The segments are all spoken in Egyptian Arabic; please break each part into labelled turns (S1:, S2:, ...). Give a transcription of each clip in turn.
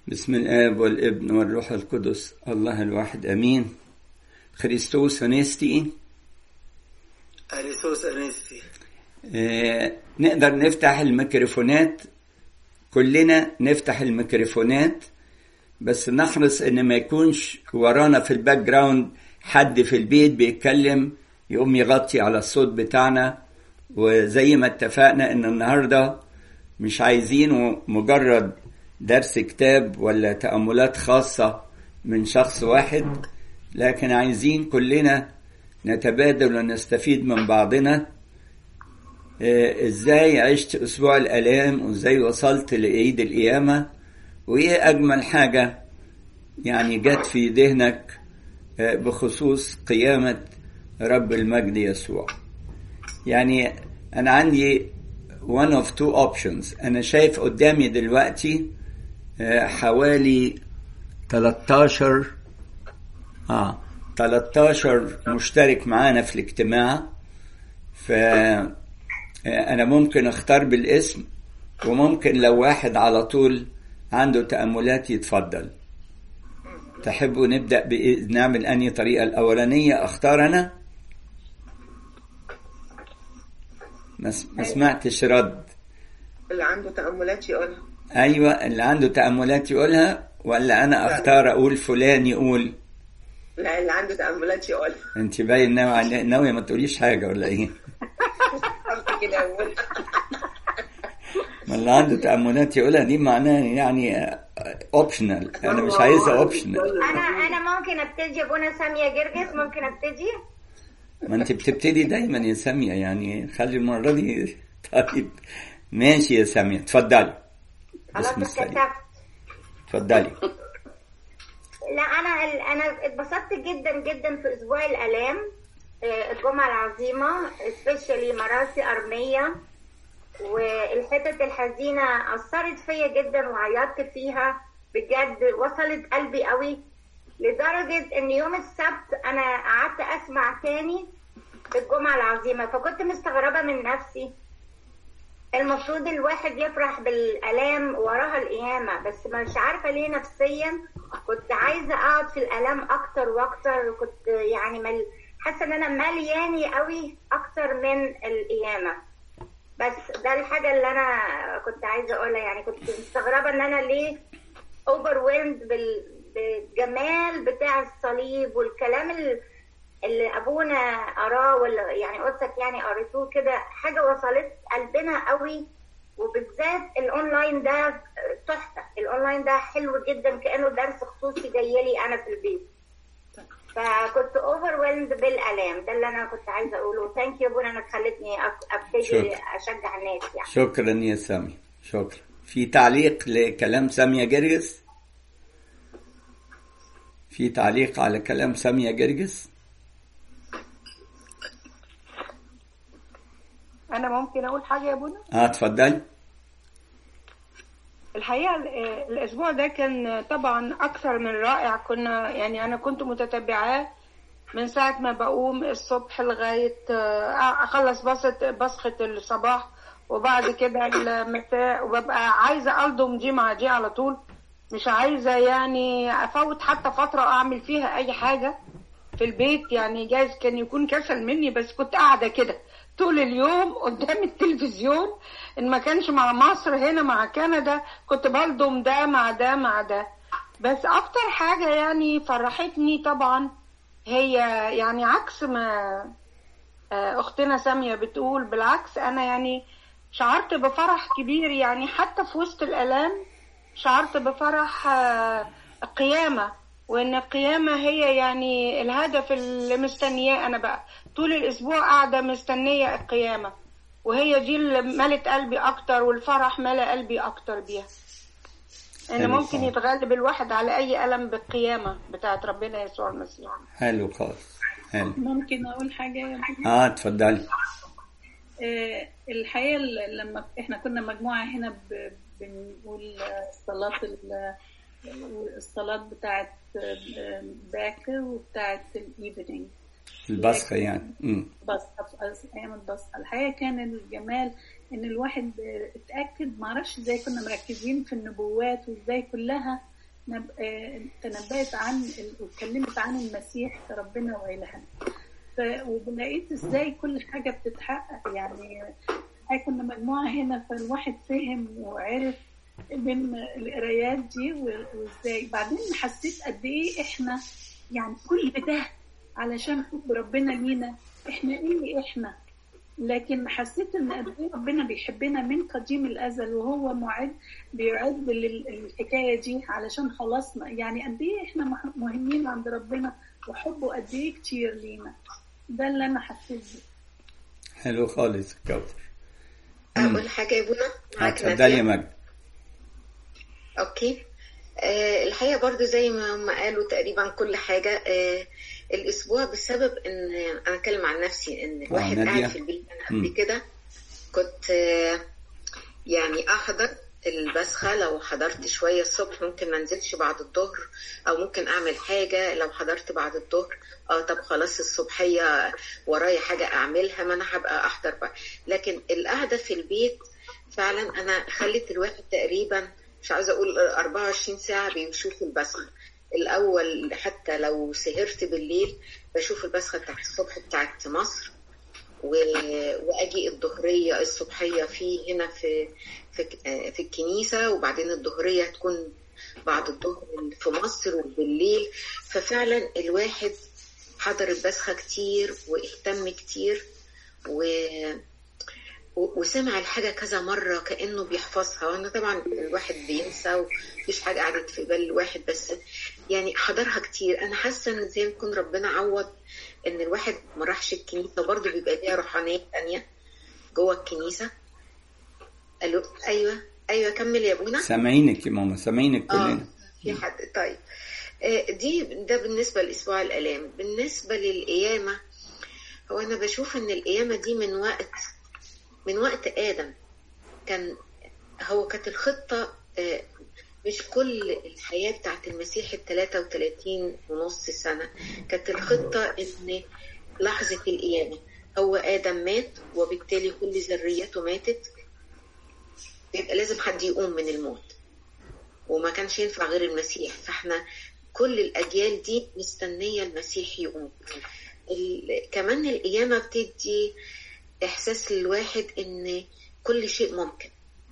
S1: بسم الآب والابن والروح القدس الله الواحد أمين خريستوس أنستي
S2: أريسوس أنستي
S1: آه نقدر نفتح الميكروفونات كلنا نفتح الميكروفونات بس نحرص ان ما يكونش ورانا في الباك جراوند حد في البيت بيتكلم يقوم يغطي على الصوت بتاعنا وزي ما اتفقنا ان النهارده مش عايزينه مجرد درس كتاب ولا تأملات خاصة من شخص واحد لكن عايزين كلنا نتبادل ونستفيد من بعضنا ازاي عشت اسبوع الالام وازاي وصلت لعيد القيامة وايه اجمل حاجة يعني جت في ذهنك بخصوص قيامة رب المجد يسوع يعني انا عندي one of two options انا شايف قدامي دلوقتي حوالي 13 اه 13 مشترك معانا في الاجتماع ف انا ممكن اختار بالاسم وممكن لو واحد على طول عنده تأملات يتفضل تحبوا نبدأ نعمل أنهي طريقة الأولانية أختار أنا ما سمعتش رد
S2: اللي عنده تأملات يقولها
S1: ايوه اللي عنده تأملات يقولها ولا انا اختار اقول فلان يقول
S2: لا اللي عنده تأملات يقولها
S1: انت باين ناوية ناوية ما تقوليش حاجة ولا ايه
S2: قصدك الأول
S1: ما اللي عنده تأملات يقولها دي معناها يعني اوبشنال انا مش عايزها اوبشنال
S3: انا انا ممكن ابتدي يا بونا ساميه جرجس ممكن ابتدي
S1: ما انت بتبتدي دايما يا سامية يعني خلي المرة دي طيب ماشي يا سامية اتفضلي
S3: خلاص
S1: بسم الله
S3: اتكتفت
S1: اتفضلي
S3: لا انا انا اتبسطت جدا جدا في اسبوع الالام آه، الجمعه العظيمه سبيشالي مراسي ارميه والحتت الحزينه اثرت فيا جدا وعيطت فيها بجد وصلت قلبي قوي لدرجه ان يوم السبت انا قعدت اسمع تاني في الجمعه العظيمه فكنت مستغربه من نفسي المفروض الواحد يفرح بالالام وراها القيامه بس مش عارفه ليه نفسيا كنت عايزه اقعد في الالام اكتر واكتر وكنت يعني مل... حاسه ان انا ملياني قوي اكتر من القيامه بس ده الحاجه اللي انا كنت عايزه اقولها يعني كنت مستغربه ان انا ليه اوفر بال... بالجمال بتاع الصليب والكلام اللي اللي ابونا قراه ولا يعني قلتك يعني قريتوه كده حاجه وصلت قلبنا قوي وبالذات الاونلاين ده تحفه الاونلاين ده حلو جدا كانه درس خصوصي جاي لي انا في البيت فكنت اوفر بالالام ده اللي انا كنت عايزه اقوله ثانك يو ابونا انك خلتني أب- ابتدي
S1: شكرا.
S3: اشجع الناس يعني
S1: شكرا يا سامية شكرا في تعليق لكلام سامية جرجس في تعليق على كلام سامية جرجس
S4: انا ممكن اقول حاجه يا بونا
S1: اه اتفضلي
S4: الحقيقه ال- الاسبوع ده كان طبعا اكثر من رائع كنا يعني انا كنت متتبعاه من ساعه ما بقوم الصبح لغايه آه، اخلص بصة بصخه الصباح وبعد كده المساء وببقى عايزه الضم دي مع دي على طول مش عايزه يعني افوت حتى فتره اعمل فيها اي حاجه في البيت يعني جايز كان يكون كسل مني بس كنت قاعده كده طول اليوم قدام التلفزيون ان ما كانش مع مصر هنا مع كندا كنت بلضم ده مع ده مع ده بس اكتر حاجه يعني فرحتني طبعا هي يعني عكس ما آه، اختنا ساميه بتقول بالعكس انا يعني شعرت بفرح كبير يعني حتى في وسط الالام شعرت بفرح آه، القيامه وان القيامه هي يعني الهدف اللي مستنياه انا بقى طول الاسبوع قاعده مستنيه القيامه وهي دي اللي ملت قلبي اكتر والفرح ملا قلبي اكتر بيها ان
S1: حلو
S4: ممكن
S1: خالص.
S4: يتغلب الواحد على اي الم بالقيامه بتاعت ربنا يسوع المسيح
S1: حلو خالص حلو
S5: ممكن اقول حاجه يا بني؟
S1: اه اتفضلي
S5: آه، الحقيقه ل- لما احنا كنا مجموعه هنا ب- بنقول آه، الصلاه ال- الصلاه بتاعت آه، باكر وبتاعت الايفنينج
S1: البصخة يعني مم.
S5: بس ايام البص الحقيقه كان الجمال ان الواحد اتاكد معرفش ازاي كنا مركزين في النبوات وازاي كلها نب- آه، تنبأت عن ال- واتكلمت عن المسيح كربنا وإلهنا ف- ولقيت ازاي كل حاجة بتتحقق يعني آه، كنا مجموعة هنا فالواحد فهم وعرف من القرايات دي و- وازاي بعدين حسيت قد ايه احنا يعني كل ده علشان حب ربنا لينا احنا ايه احنا لكن حسيت ان قد ايه ربنا بيحبنا من قديم الازل وهو معد بيعد لل- الحكايه دي علشان خلصنا يعني قد ايه احنا مح- مهمين عند ربنا وحبه قد ايه كتير لينا ده اللي انا حسيت بيه
S1: حلو خالص كوثر
S2: اقول حاجه يا بونا معاك
S1: اتفضلي يا
S2: نادية؟
S1: مجد
S2: اوكي آه الحقيقه برضو زي ما هم قالوا تقريبا كل حاجه آه الاسبوع بسبب ان انا اتكلم عن نفسي ان الواحد
S1: نادية.
S2: قاعد في البيت انا قبل
S1: مم.
S2: كده كنت آه يعني احضر البسخه لو حضرت شويه الصبح ممكن ما انزلش بعد الظهر او ممكن اعمل حاجه لو حضرت بعد الظهر اه طب خلاص الصبحيه ورايا حاجه اعملها ما انا هبقى احضر بقى لكن القعده في البيت فعلا انا خلت الواحد تقريبا مش عاوزه اقول 24 ساعه بيشوف البسخه الاول حتى لو سهرت بالليل بشوف البسخه بتاعت الصبح بتاعت مصر و... واجي الظهريه الصبحيه في هنا في في في الكنيسه وبعدين الظهريه تكون بعد الظهر في مصر وبالليل ففعلا الواحد حضر البسخه كتير واهتم كتير و و- وسمع الحاجة كذا مرة كأنه بيحفظها وأنا طبعا الواحد بينسى ومفيش حاجة قعدت في بال الواحد بس يعني حضرها كتير أنا حاسة إن زي ما يكون ربنا عوض إن الواحد ما راحش الكنيسة برضه بيبقى ليها روحانية تانية جوه الكنيسة ألو أيوه أيوه كمل يا بونا
S1: سامعينك يا ماما سامعينك
S2: اه
S1: كلنا
S2: في حد طيب آه، دي ده بالنسبة لأسبوع الآلام بالنسبة للقيامة هو أنا بشوف إن القيامة دي من وقت من وقت آدم كان هو كانت الخطة آه، مش كل الحياة بتاعت المسيح ال 33 ونص سنة كانت الخطة إن لحظة القيامة هو آدم مات وبالتالي كل ذريته ماتت يبقى لازم حد يقوم من الموت وما كانش ينفع غير المسيح فاحنا كل الأجيال دي مستنية المسيح يقوم ال- كمان القيامة بتدي إحساس للواحد إن كل شيء ممكن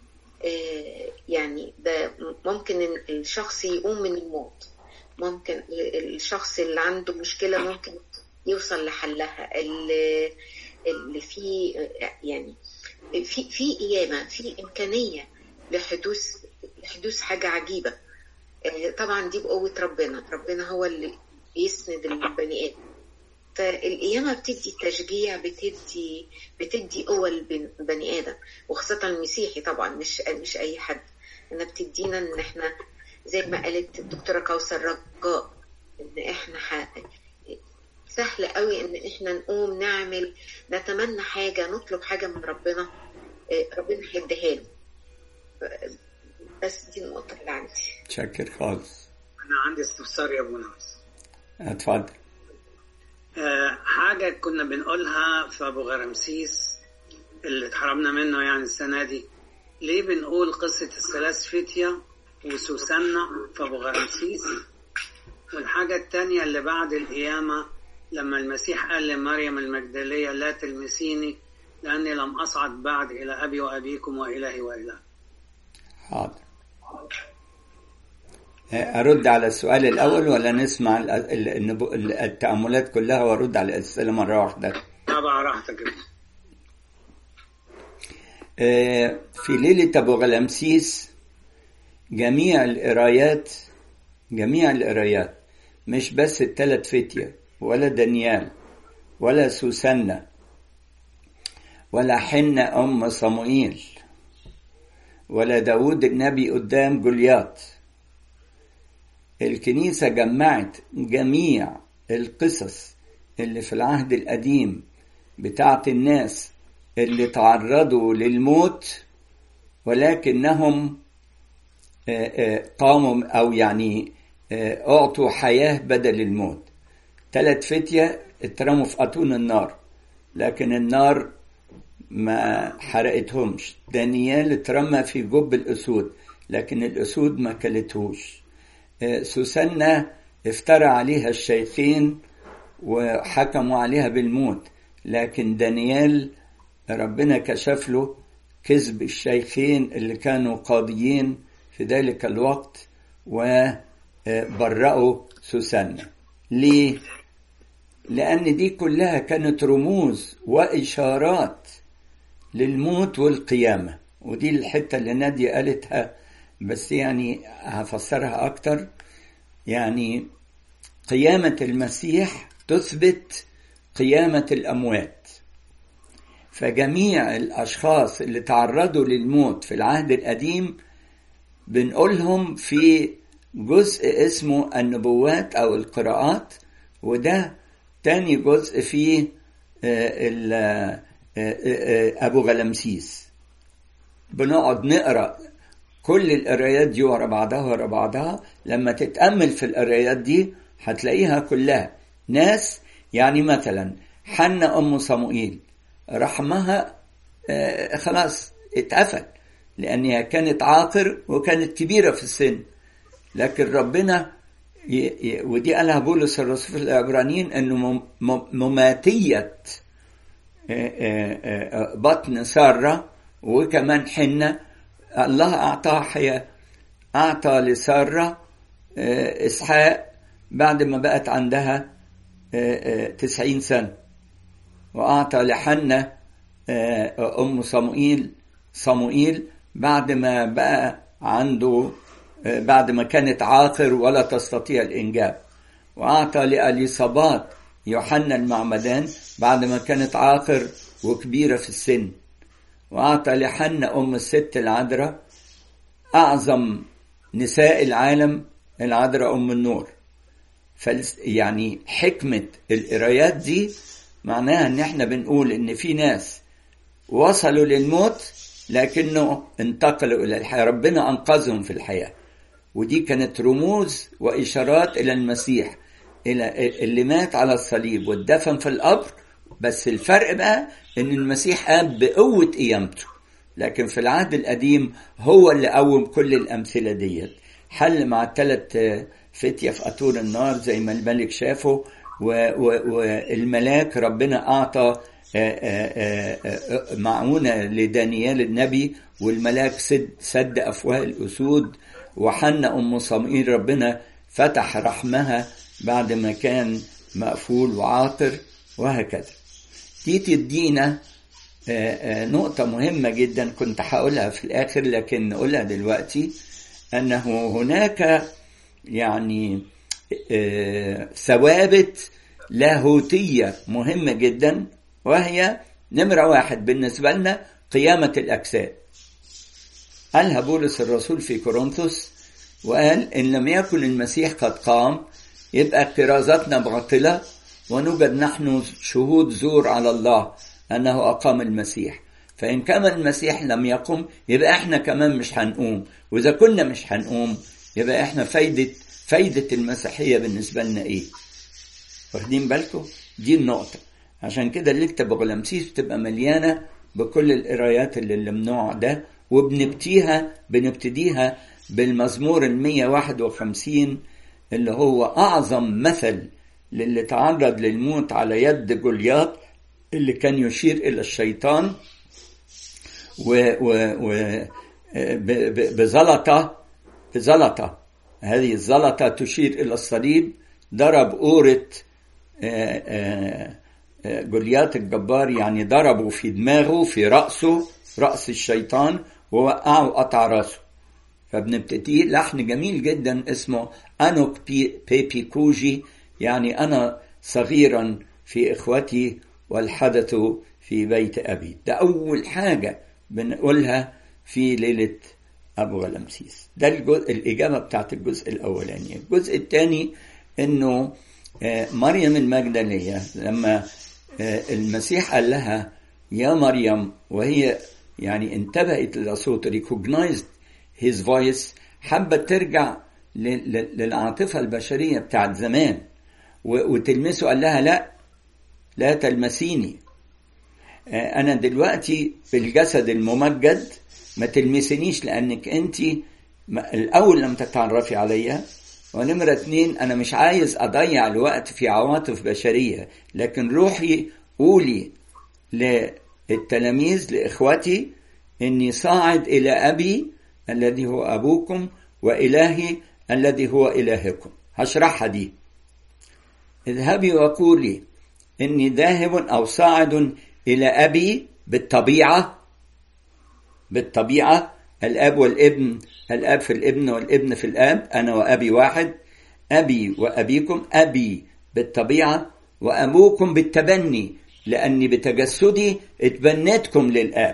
S2: آه، يعني ده ممكن إن الشخص يقوم من الموت ممكن الشخص اللي عنده مشكلة ممكن يوصل لحلها اللي اللي فيه يعني في في قيامة في إمكانية لحدوث لحدوث حاجة عجيبة آه، طبعا دي بقوة ربنا ربنا هو اللي بيسند البني آدم فالقيامة بتدي تشجيع بتدي بتدي قوة للبني آدم وخاصة المسيحي طبعا مش مش أي حد إنها بتدينا إن إحنا زي ما قالت الدكتورة كوثر رجاء إن إحنا ح... سهل قوي إن إحنا نقوم نعمل نتمنى حاجة نطلب حاجة من ربنا آه، ربنا هيديها له ف- بس دي النقطة اللي عندي
S1: شكر خالص
S6: أنا عندي استفسار يا أبو ناس
S1: اتفضل
S6: أه حاجة كنا بنقولها في أبو غرمسيس اللي اتحرمنا منه يعني السنة دي ليه بنقول قصة الثلاث فتية وسوسنة في أبو غرمسيس والحاجة التانية اللي بعد القيامة لما المسيح قال لمريم المجدلية لا تلمسيني لأني لم أصعد بعد إلى أبي وأبيكم وإلهي وإله
S1: حاضر أرد على السؤال الأول ولا نسمع ال- ال- النبو- ال- التأملات كلها وأرد على الأسئلة مرة واحدة
S6: طبعا راحتك
S1: آه، في ليلة أبو غلمسيس جميع القرايات جميع القرايات مش بس التلات فتية ولا دانيال ولا سوسنة ولا حنة أم صموئيل ولا داود النبي قدام جولياط الكنيسة جمعت جميع القصص اللي في العهد القديم بتاعت الناس اللي تعرضوا للموت ولكنهم آه، آه، قاموا أو يعني آه، أعطوا حياة بدل الموت ثلاث فتية اترموا في أتون النار لكن النار ما حرقتهمش دانيال اترمى في جب الأسود لكن الأسود ما كلتهوش سوسنة افترى عليها الشيخين وحكموا عليها بالموت لكن دانيال ربنا كشف له كذب الشيخين اللي كانوا قاضيين في ذلك الوقت وبرأوا سوسنة ليه؟ لأن دي كلها كانت رموز وإشارات للموت والقيامة ودي الحتة اللي نادية قالتها بس يعني هفسرها أكتر يعني قيامة المسيح تثبت قيامة الأموات فجميع الأشخاص اللي تعرضوا للموت في العهد القديم بنقولهم في جزء اسمه النبوات أو القراءات وده تاني جزء فيه أبو غلمسيس بنقعد نقرأ كل القرايات دي ورا بعضها ورا بعضها لما تتأمل في القرايات دي هتلاقيها كلها ناس يعني مثلا حنة أم صموئيل رحمها آه خلاص اتقفل لأنها كانت عاقر وكانت كبيرة في السن لكن ربنا ي... ي... ودي قالها بولس الرسول في العبرانيين انه مماتية بطن سارة وكمان حنة الله أعطاها حياة أعطى لسارة إسحاق بعد ما بقت عندها تسعين سنة وأعطى لحنة أم صموئيل صموئيل بعد ما بقى عنده بعد ما كانت عاقر ولا تستطيع الإنجاب وأعطى لأليصابات يوحنا المعمدان بعد ما كانت عاقر وكبيرة في السن وأعطى لحنة أم الست العذراء أعظم نساء العالم العذراء أم النور يعني حكمة القرايات دي معناها إن إحنا بنقول إن في ناس وصلوا للموت لكنه انتقلوا إلى الحياة ربنا أنقذهم في الحياة ودي كانت رموز وإشارات إلى المسيح إلى اللي مات على الصليب واتدفن في القبر بس الفرق بقى إن المسيح قام بقوة قيامته لكن في العهد القديم هو اللي قوم كل الأمثلة ديت حل مع الثلاث فتية في أطور النار زي ما الملك شافه والملاك ربنا أعطى معونة لدانيال النبي والملاك سد, سد أفواه الأسود وحنا أم صمئيل ربنا فتح رحمها بعد ما كان مقفول وعاطر وهكذا دي تدينا نقطة مهمة جدا كنت هقولها في الآخر لكن نقولها دلوقتي أنه هناك يعني ثوابت لاهوتية مهمة جدا وهي نمرة واحد بالنسبة لنا قيامة الأجساد قالها بولس الرسول في كورنثوس وقال إن لم يكن المسيح قد قام يبقى اكترازاتنا باطلة ونوجد نحن شهود زور على الله أنه أقام المسيح فإن كان المسيح لم يقم يبقى إحنا كمان مش هنقوم وإذا كنا مش هنقوم يبقى إحنا فايدة فايدة المسيحية بالنسبة لنا إيه واخدين بالكم دي النقطة عشان كده ليلة بغلمسيس بتبقى مليانة بكل القرايات اللي الممنوع ده وبنبتيها بنبتديها بالمزمور ال 151 اللي هو أعظم مثل للي تعرض للموت على يد جولياط اللي كان يشير إلى الشيطان و, و, و بزلطة بزلطة هذه الزلطة تشير إلى الصليب ضرب أورة جوليات الجبار يعني ضربه في دماغه في رأسه رأس الشيطان ووقعه وقطع راسه فبنبتدي لحن جميل جدا اسمه أنوك بي بيبي كوجي يعني أنا صغيرا في إخوتي والحدث في بيت أبي ده أول حاجة بنقولها في ليلة أبو غلمسيس ده الجزء الإجابة بتاعت الجزء الأولاني الجزء الثاني إنه مريم المجدلية لما المسيح قال لها يا مريم وهي يعني انتبهت لصوت recognized his voice حبت ترجع للعاطفة البشرية بتاعت زمان وتلمسه قال لها لا لا تلمسيني أنا دلوقتي بالجسد الممجد ما تلمسنيش لأنك أنت الأول لم تتعرفي عليا ونمرة اتنين أنا مش عايز أضيع الوقت في عواطف بشرية لكن روحي قولي للتلاميذ لإخوتي إني صاعد إلى أبي الذي هو أبوكم وإلهي الذي هو إلهكم هشرحها دي اذهبي وقولي إني ذاهب أو صاعد إلى أبي بالطبيعة بالطبيعة الأب والابن الأب في الابن والابن في الأب أنا وأبي واحد أبي وأبيكم أبي بالطبيعة وأبوكم بالتبني لأني بتجسدي اتبنيتكم للآب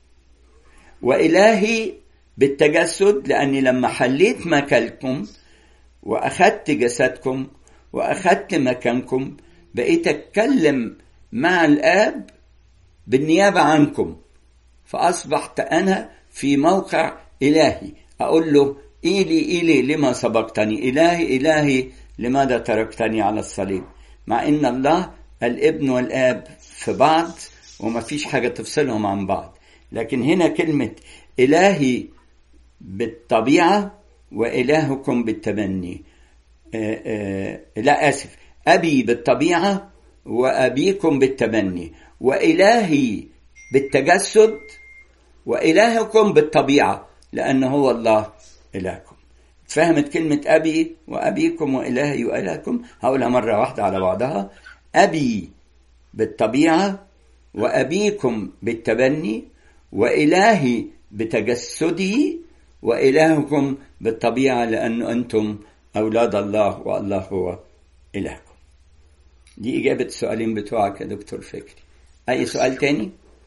S1: وإلهي بالتجسد لأني لما حليت مكانكم وأخدت جسدكم وأخدت مكانكم بقيت أتكلم مع الآب بالنيابة عنكم فأصبحت أنا في موقع إلهي أقول له إيلي إيلي لما سبقتني إلهي إلهي لماذا تركتني على الصليب مع إن الله الابن والآب في بعض وما فيش حاجة تفصلهم عن بعض لكن هنا كلمة إلهي بالطبيعة وإلهكم بالتبني آآ آآ لا آسف أبي بالطبيعة وأبيكم بالتبني وإلهي بالتجسد وإلهكم بالطبيعة لأنه هو الله إلهكم فهمت كلمة أبي وأبيكم وإلهي وإلهكم هقولها مرة واحدة على بعضها أبي بالطبيعة وأبيكم بالتبني وإلهي بتجسدي وإلهكم بالطبيعة لأن أنتم أولاد الله والله هو إلهكم دي إجابة السؤالين بتوعك يا دكتور فكري أي سؤال تاني؟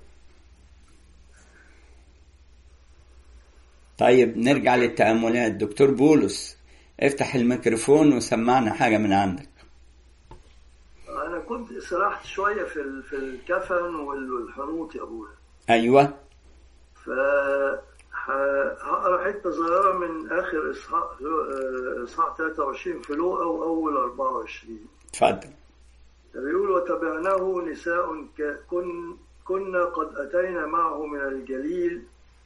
S1: طيب نرجع للتأملات دكتور بولس افتح الميكروفون وسمعنا حاجة من عندك
S7: أنا كنت سرحت شوية في ال- في الكفن والحنوط يا أبويا
S1: أيوة
S7: ف ه- هقرا حته صغيره من اخر اصحاح آه، اصحاح 23 في لوقا واول 24
S1: اتفضل
S7: بيقول وتبعناه نساء ك- كن كنا قد اتينا معه من الجليل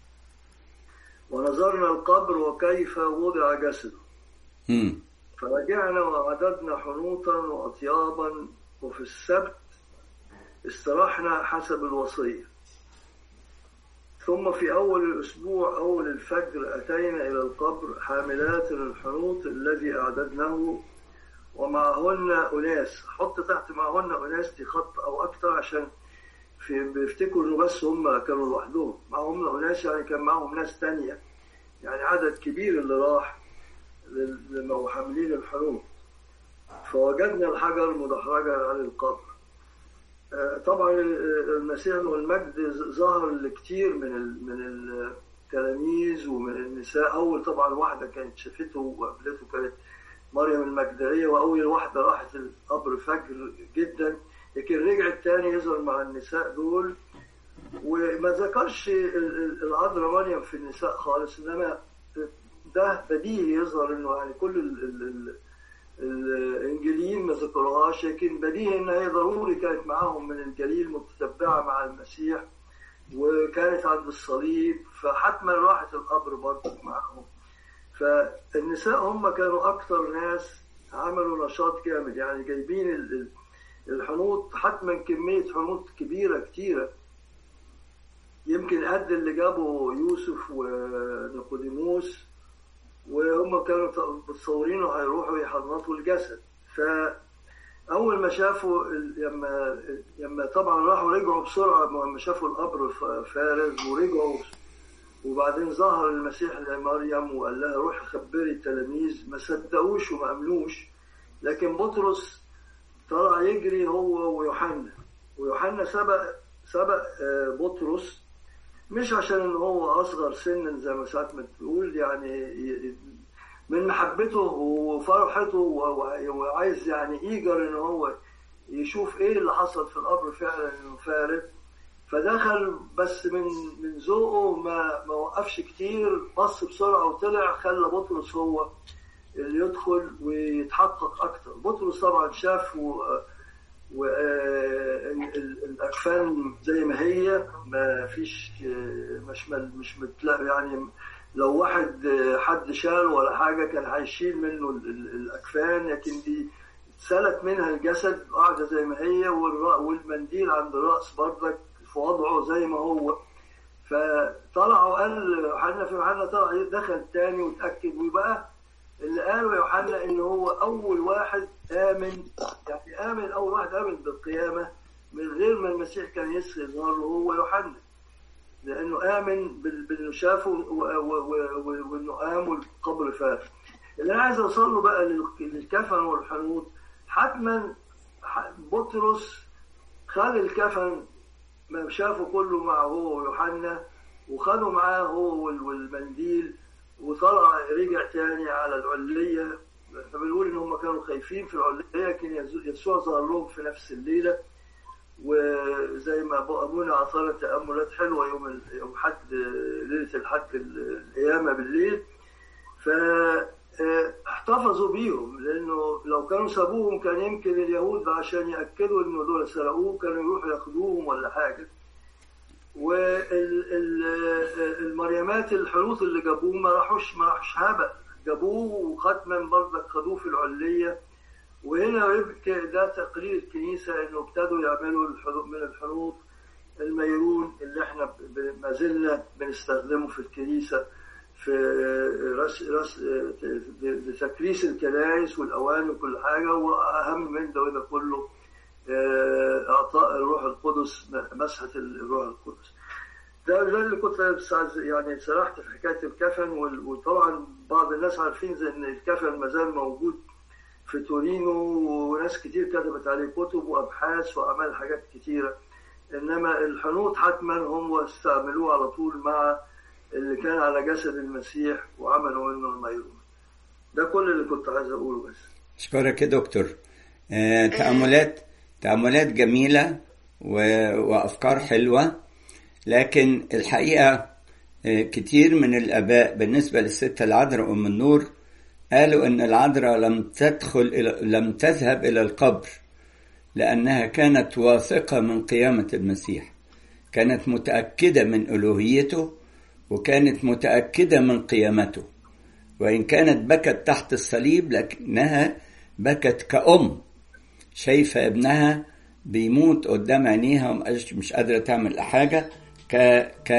S7: ونظرنا القبر وكيف وضع جسده
S1: مم.
S7: فرجعنا وعددنا حنوطا واطيابا وفي السبت استراحنا حسب الوصيه ثم في أول الأسبوع أول الفجر أتينا إلى القبر حاملات الحنوط الذي أعددناه ومعهن أناس حط تحت معهن أناس دي خط أو أكتر عشان في بيفتكروا إنه بس هم كانوا لوحدهم معهم أناس يعني كان معهم ناس تانية يعني عدد كبير اللي راح لل- لما حاملين الحنوط فوجدنا الحجر مدحرجا عن القبر آه، طبعا المسيح والمجد ظهر لكتير من ال- من التلاميذ ومن النساء اول طبعا واحده كانت شافته وقابلته كانت مريم المجدليه واول واحده راحت القبر فجر جدا لكن رجعت تاني يظهر مع النساء دول وما ذكرش ال- ال- العذراء مريم في النساء خالص انما ده بديهي يظهر انه يعني كل ال ال ال الانجيليين ما ذكروهاش لكن بديهي ان هي ضروري كانت معاهم من الجليل متتبعه مع المسيح وكانت عند الصليب فحتما راحت القبر برضه معاهم فالنساء هم كانوا اكثر ناس عملوا نشاط جامد يعني جايبين ال- ال- الحنوط حتما كميه حنوط كبيره كتيره يمكن قد اللي جابه يوسف ونيقوديموس وهم كانوا متصورين هيروحوا يحنطوا الجسد فأول ما شافوا ال- لما لما طبعا راحوا رجعوا بسرعة لما شافوا القبر ف- فارغ ورجعوا وبعدين ظهر المسيح لمريم وقال لها روحي خبري التلاميذ ما صدقوش وما أمنوش لكن بطرس طلع يجري هو ويوحنا ويوحنا سبق سبق آه، بطرس مش عشان ان هو اصغر سنا زي ما ساعات ما تقول يعني ي- من محبته وفرحته و- و- وعايز يعني ايجر ان هو يشوف ايه اللي حصل في القبر فعلا انه فارغ فدخل بس من من ذوقه ما ما وقفش كتير بص بسرعه وطلع خلى بطرس هو اللي يدخل ويتحقق اكتر بطرس طبعا شاف و والاكفان زي ما هي ما فيش آه، مش مل- مش متلا يعني لو واحد آه، حد شال ولا حاجة كان هيشيل منه ال- ال- الأكفان لكن دي اتسلت منها الجسد قاعدة زي ما هي والر- والمنديل عند الرأس برضك في وضعه زي ما هو فطلعوا قال يوحنا في يوحنا طلع دخل تاني وتأكد وبقى اللي قاله يوحنا ان هو اول واحد امن يعني امن اول واحد امن بالقيامه من غير ما المسيح كان يظهر له هو يوحنا لانه امن بال- باللي شافه و- و- و- و- وانه قام والقبر فات اللي انا عايز اوصل له بقى لل- للكفن والحنوط حتما ح- بطرس خد الكفن ما شافه كله معه هو ويوحنا وخدوا معاه هو وال- والمنديل وطلع رجع تاني على العلية احنا بنقول ان هم كانوا خايفين في العلية لكن يزو- يسوع ظهر لهم في نفس الليلة وزي ما أبو- ابونا اعطانا تأملات حلوة يوم ال- يوم حد ليلة الحد ال- القيامة بالليل فاحتفظوا بيهم لانه لو كانوا سابوهم كان يمكن اليهود عشان ياكدوا انه دول سرقوه كانوا يروحوا ياخدوهم ولا حاجه والمريمات الحنوط اللي جابوه ما راحوش ما راحوش هبق جابوه وختما برضك خدوه في العليه وهنا يبقى ده تقرير الكنيسه انه ابتدوا يعملوا الحنوط من الحنوط الميرون اللي احنا ب- ما زلنا بنستخدمه في الكنيسه في رس رس بتكريس الكنائس والاواني وكل حاجه واهم من ده وده كله آه، اعطاء الروح القدس مسحه الروح القدس ده ده اللي كنت بس عايز- يعني سرحت في حكايه الكفن وال- وطبعا بعض الناس عارفين زي ان الكفن ما زال موجود في تورينو وناس كتير كتبت عليه كتب وابحاث واعمال حاجات كتيره انما الحنوط حتما هم استعملوه على طول مع اللي كان على جسد المسيح وعملوا منه الميرون ده كل اللي كنت عايز اقوله بس
S1: أشكرك يا دكتور آه، تأملات تأملات جميلة و- وأفكار حلوة لكن الحقيقة آه، كتير من الآباء بالنسبة للست العذراء أم النور قالوا إن العذراء لم تدخل إلى لم تذهب إلى القبر لأنها كانت واثقة من قيامة المسيح كانت متأكدة من ألوهيته وكانت متأكدة من قيامته وإن كانت بكت تحت الصليب لكنها بكت كأم شايفة ابنها بيموت قدام عينيها ومش مش قادرة تعمل حاجة ك ك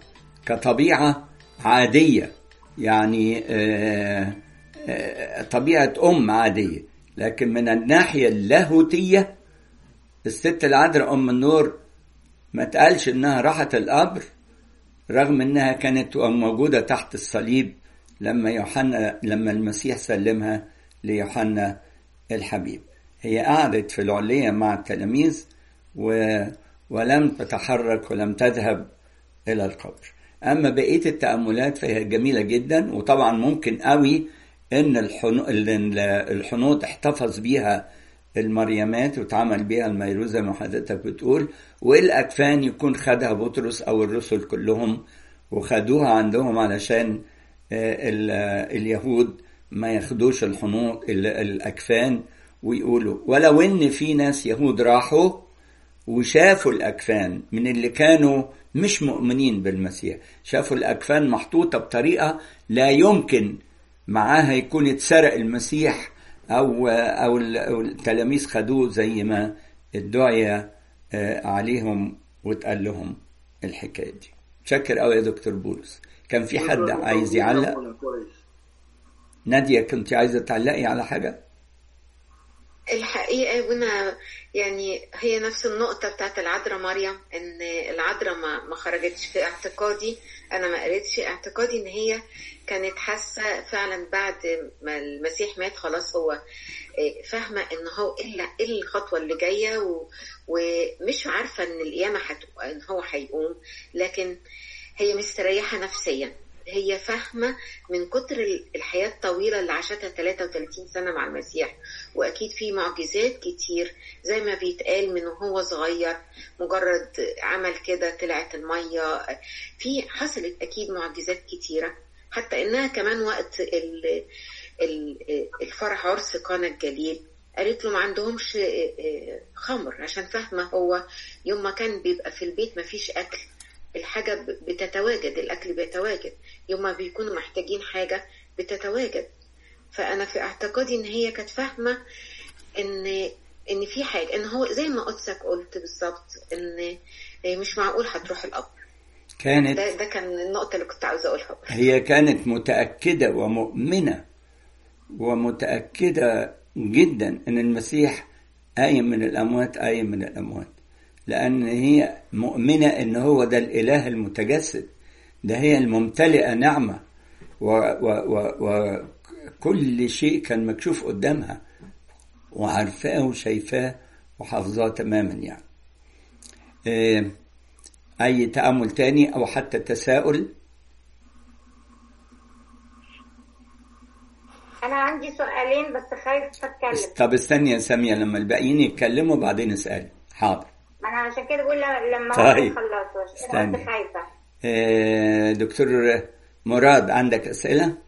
S1: كطبيعة عادية يعني آه، آه، طبيعة أم عادية لكن من الناحية اللاهوتية الست العذراء أم النور ما تقالش إنها راحت القبر رغم إنها كانت موجودة تحت الصليب لما يوحنا لما المسيح سلمها ليوحنا الحبيب هي قعدت في العلية مع التلاميذ و... ولم تتحرك ولم تذهب إلى القبر أما بقية التأملات فهي جميلة جدا وطبعا ممكن قوي إن الحنو... إن الحنوط احتفظ بيها المريمات واتعمل بيها الميروز زي ما حضرتك بتقول والأكفان يكون خدها بطرس أو الرسل كلهم وخدوها عندهم علشان آه، ال- آه، اليهود ما ياخدوش الحنوط ال- الأكفان ويقولوا ولو إن في ناس يهود راحوا وشافوا الأكفان من اللي كانوا مش مؤمنين بالمسيح شافوا الأكفان محطوطة بطريقة لا يمكن معاها يكون اتسرق المسيح أو أو ال- أو التلاميذ خدوه زي ما الدعية آه، عليهم واتقال لهم الحكاية دي شكر قوي يا دكتور بولس كان في حد عايز يعلق
S7: كويس
S1: نادية كنت عايزة تعلقي على حاجة
S2: الحقيقة هنا يعني هي نفس النقطة بتاعت العذراء مريم ان العذراء ما, ما خرجتش في اعتقادي انا ما قريتش اعتقادي ان هي كانت حاسة فعلا بعد ما المسيح مات خلاص هو إيه، فاهمة ان هو الا ايه الخطوة اللي جاية و- ومش عارفة ان القيامة هت... ان هو هيقوم لكن هي مستريحة نفسيا هي فاهمة من كتر الحياة الطويلة اللي عاشتها 33 سنة مع المسيح وأكيد في معجزات كتير زي ما بيتقال من وهو صغير مجرد عمل كده طلعت المية في حصلت أكيد معجزات كتيرة حتى إنها كمان وقت ال- ال- الفرح عرس قانا الجليل قالت له ما عندهمش خمر عشان فاهمة هو يوم ما كان بيبقى في البيت ما فيش أكل الحاجة ب- بتتواجد الأكل بيتواجد يوم ما بيكونوا محتاجين حاجة بتتواجد فأنا في اعتقادي إن هي كانت فاهمة إن إن في حاجة إن هو زي ما قدسك قلت بالظبط إن مش معقول هتروح القبر
S1: كانت
S2: ده ده كان النقطة اللي كنت عاوزة أقولها
S1: هي كانت متأكدة ومؤمنة ومتأكدة جدا أن المسيح قايم من الأموات قايم من الأموات لأن هي مؤمنة أن هو ده الإله المتجسد ده هي الممتلئة نعمة وكل شيء كان مكشوف قدامها وعارفاه وشايفاه وحافظاه تماما يعني آه، أي تأمل تاني أو حتى تساؤل
S3: انا عندي سؤالين بس خايف اتكلم
S1: طب استني يا سامية لما الباقيين يتكلموا بعدين اسألي حاضر
S3: ما انا عشان كده بقول لما
S1: طيب.
S3: خلصوا
S1: استني.
S3: انا كنت خايفه
S1: آه، دكتور مراد عندك أسئلة؟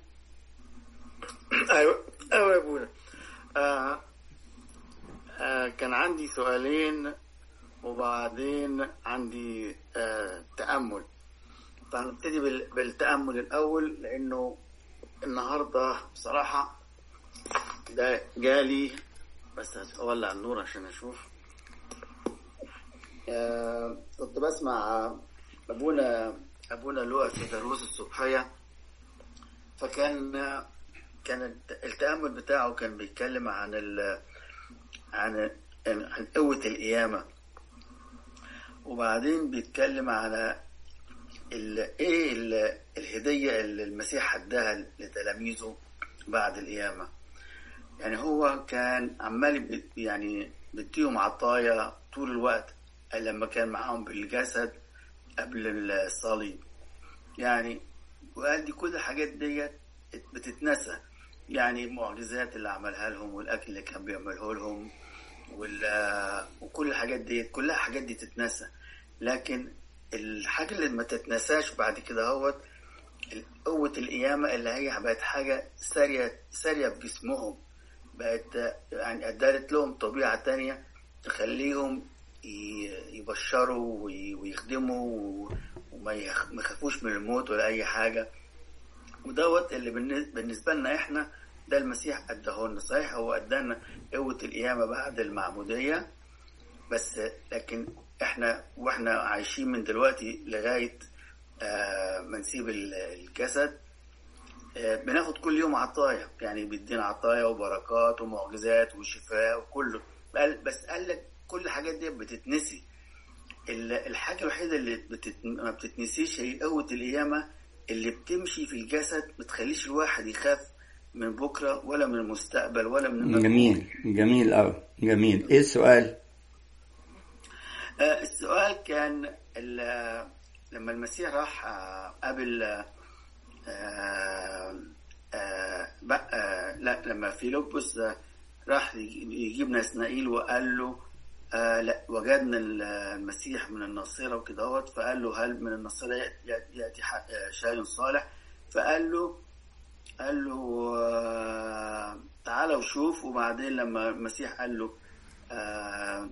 S8: ايوه ايوه يا ابونا آه آه كان عندي سؤالين وبعدين عندي آه تأمل فهنبتدي بال- بالتأمل الأول لأنه النهاردة بصراحة ده جالي بس أولع النور عشان أشوف آه كنت بسمع أبونا أبونا لوقا في دروس الصبحية فكان كان التأمل بتاعه كان بيتكلم عن ال عن عن قوة القيامة وبعدين بيتكلم على ال ايه ال الهدية اللي المسيح اداها لتلاميذه بعد القيامة يعني هو كان عمال بي- يعني بيديهم عطايا طول الوقت لما كان معاهم بالجسد قبل الصليب يعني وقال دي كل الحاجات ديت بتتنسى يعني المعجزات اللي عملها لهم والاكل اللي كان بيعمله لهم وال- وكل الحاجات دي كلها حاجات دي تتنسى لكن الحاجه اللي ما تتنساش بعد كده هو قوة القيامة اللي هي بقت حاجة سارية سارية بجسمهم بقت يعني أدارت لهم طبيعة تانية تخليهم ي- يبشروا وي- ويخدموا و- وما يخ- ما يخافوش من الموت ولا أي حاجة ودوت اللي بالن- بالنسبة لنا احنا ده المسيح اداه لنا صحيح هو ادانا قوة القيامة بعد المعمودية بس لكن احنا واحنا عايشين من دلوقتي لغاية آه، ما نسيب ال- الجسد آه، بناخد كل يوم عطايا يعني بيدينا عطايا وبركات ومعجزات وشفاء وكله قال- بس قال لك كل الحاجات دي بتتنسي ال- الحاجة الوحيدة اللي بتت... ما بتتنسيش هي قوة القيامة اللي بتمشي في الجسد ما تخليش الواحد يخاف من بكرة ولا من المستقبل ولا من المجهول.
S1: جميل جميل أوي جميل إيه السؤال؟
S8: آه، السؤال كان ال- لما المسيح راح آه، قابل آه، آه، بق- آه، لا لما فيلبس آه، راح يجيب نسنائيل وقال له آه، لا وجدنا ال- المسيح من الناصرة وكده هوت فقال له هل من الناصرة يأتي- يأتي ح- آه، شاي صالح فقال له قال له آه، تعالى وشوف وبعدين لما المسيح قال له آه،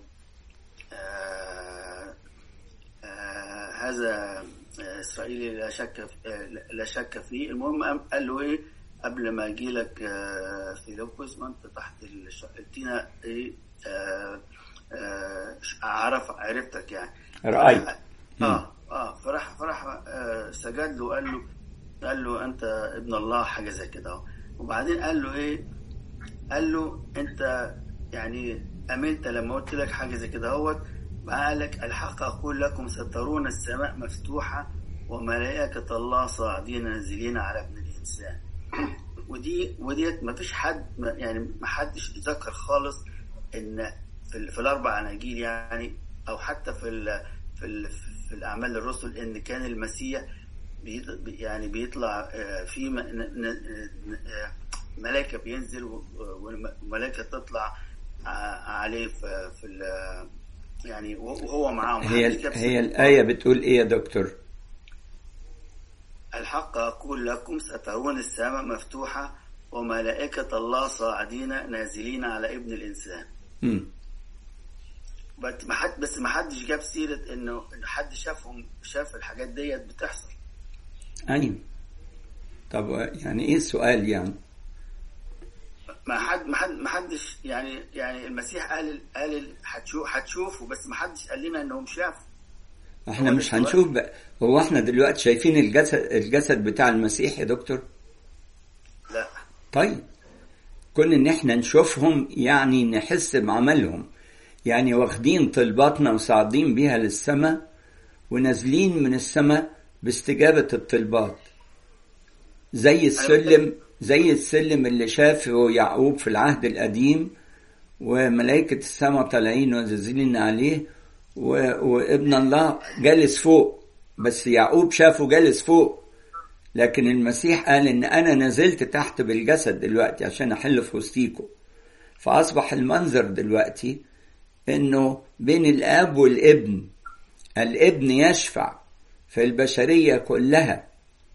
S8: آه، آه، هذا آه، اسرائيلي لا شك آه، لا شك فيه المهم قام قال له ايه قبل ما اجي لك آه، فيلبس ما انت تحت الش- التينه ايه آه، آه، عرف عرفتك يعني
S1: رأيت
S8: اه اه فراح فراح آه سجد له وقال له قال له انت ابن الله حاجه زي كده اهو وبعدين قال له ايه قال له انت يعني امنت لما قلت لك حاجه زي كده اهوت قال لك الحق اقول لكم سترون السماء مفتوحه وملائكه الله صاعدين نازلين على ابن الانسان ودي وديت ما فيش حد ما- يعني ما حدش ذكر خالص ان في, ال- في الاربع اناجيل يعني او حتى في ال في ال في الاعمال الرسل ان كان المسيح بيط- بي- يعني بيطلع آه، في م- ن- ن- ن- آه، ملائكه بينزل و- وملائكه تطلع ع- عليه في, في ال- يعني وهو معاهم
S1: هي
S8: محدش لابس
S1: هي الآية بتقول إيه يا دكتور؟
S8: الحق أقول لكم سترون السماء مفتوحة وملائكة الله صاعدين نازلين على ابن الإنسان
S1: مم.
S8: بس ما حد بس ما حدش جاب سيره انه انه حد شافهم شاف الحاجات ديت بتحصل
S1: ايوه طب يعني ايه السؤال يعني
S8: ما حد ما حد ما حدش يعني يعني المسيح قال قال هتشوف هتشوفوا بس ما حدش قال لنا انهم شافوا
S1: احنا
S8: هو
S1: مش
S8: دلوقتي-
S1: هنشوف بقى هو احنا دلوقتي شايفين الجسد الجسد بتاع المسيح يا دكتور
S8: لا
S1: طيب كون ان احنا نشوفهم يعني نحس بعملهم يعني واخدين طلباتنا وصاعدين بيها للسماء ونازلين من السماء باستجابة الطلبات زي السلم زي السلم اللي شافه يعقوب في العهد القديم وملائكة السماء طالعين ونازلين عليه و... وابن الله جالس فوق بس يعقوب شافه جالس فوق لكن المسيح قال ان انا نزلت تحت بالجسد دلوقتي عشان احل في وسطيكم فاصبح المنظر دلوقتي انه بين الاب والابن الابن يشفع في البشريه كلها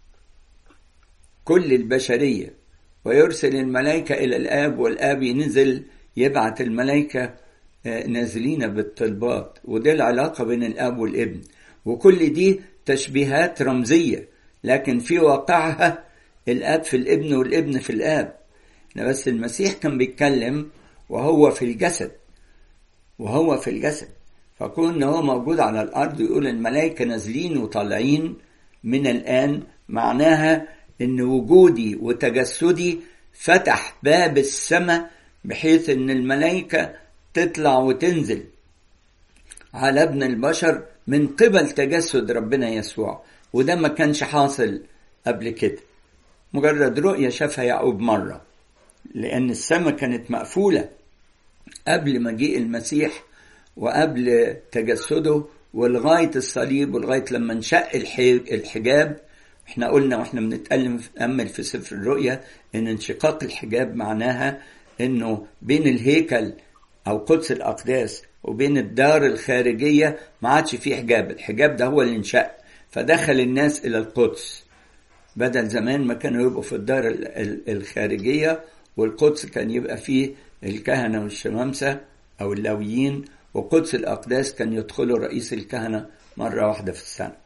S1: كل البشريه ويرسل الملائكه الى الاب والاب ينزل يبعت الملائكه آه، نازلين بالطلبات ودي العلاقه بين الاب والابن وكل دي تشبيهات رمزيه لكن في واقعها الاب في الابن والابن في الاب بس المسيح كان بيتكلم وهو في الجسد وهو في الجسد فكون ان هو موجود على الارض ويقول الملائكه نازلين وطالعين من الان معناها ان وجودي وتجسدي فتح باب السماء بحيث ان الملائكه تطلع وتنزل على ابن البشر من قبل تجسد ربنا يسوع وده ما كانش حاصل قبل كده مجرد رؤية شافها يعقوب مرة لأن السماء كانت مقفولة قبل مجيء المسيح وقبل تجسده ولغاية الصليب ولغاية لما انشق الحجاب احنا قلنا واحنا بنتكلم نأمل في سفر الرؤيا ان انشقاق الحجاب معناها انه بين الهيكل او قدس الاقداس وبين الدار الخارجية ما عادش فيه حجاب الحجاب ده هو اللي انشق فدخل الناس الى القدس بدل زمان ما كانوا يبقوا في الدار الخارجية والقدس كان يبقى فيه الكهنة والشمامسة أو اللاويين وقدس الأقداس كان يدخله رئيس الكهنة مرة واحدة في السنة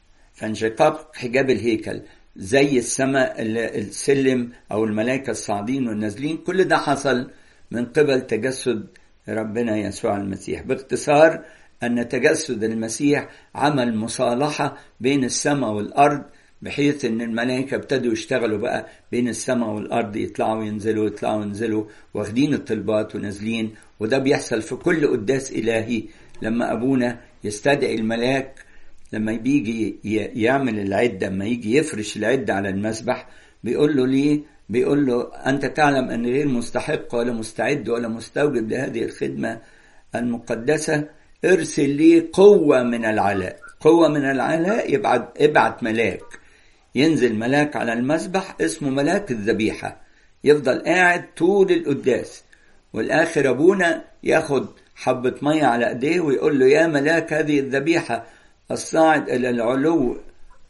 S1: فانشقاق حجاب الهيكل زي السماء السلم أو الملائكة الصاعدين والنازلين كل ده حصل من قبل تجسد ربنا يسوع المسيح باختصار أن تجسد المسيح عمل مصالحة بين السماء والأرض بحيث ان الملائكة ابتدوا يشتغلوا بقى بين السماء والارض يطلعوا ينزلوا يطلعوا ينزلوا واخدين الطلبات ونازلين وده بيحصل في كل قداس الهي لما ابونا يستدعي الملاك لما بيجي يعمل العدة لما يجي يفرش العدة على المسبح بيقول له ليه بيقول له أنت تعلم أن غير مستحق ولا مستعد ولا مستوجب لهذه الخدمة المقدسة ارسل لي قوة من العلاء قوة من العلاء يبعت ابعت ملاك ينزل ملاك على المسبح اسمه ملاك الذبيحة يفضل قاعد طول القداس والآخر أبونا ياخد حبة مية على إيديه ويقول له يا ملاك هذه الذبيحة الصاعد إلى العلو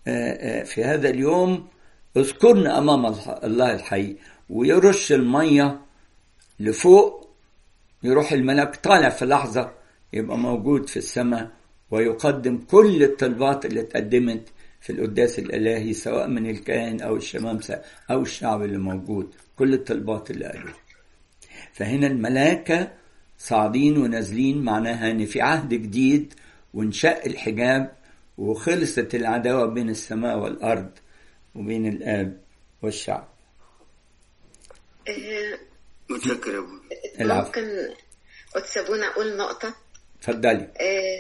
S1: في هذا اليوم اذكرنا أمام الله الحي ويرش المية لفوق يروح الملاك طالع في لحظة يبقى موجود في السماء ويقدم كل الطلبات اللي اتقدمت في القداس الإلهي سواء من الكاهن أو الشمامسة أو الشعب اللي موجود كل الطلبات اللي قالوها فهنا الملائكة صاعدين ونازلين معناها ان في عهد جديد وانشق الحجاب وخلصت العداوة بين السماء والأرض وبين الآب والشعب
S8: متشكر يا ابو
S1: العفو.
S2: ممكن وتسابونا أقول نقطة
S1: اتفضلي
S2: آه،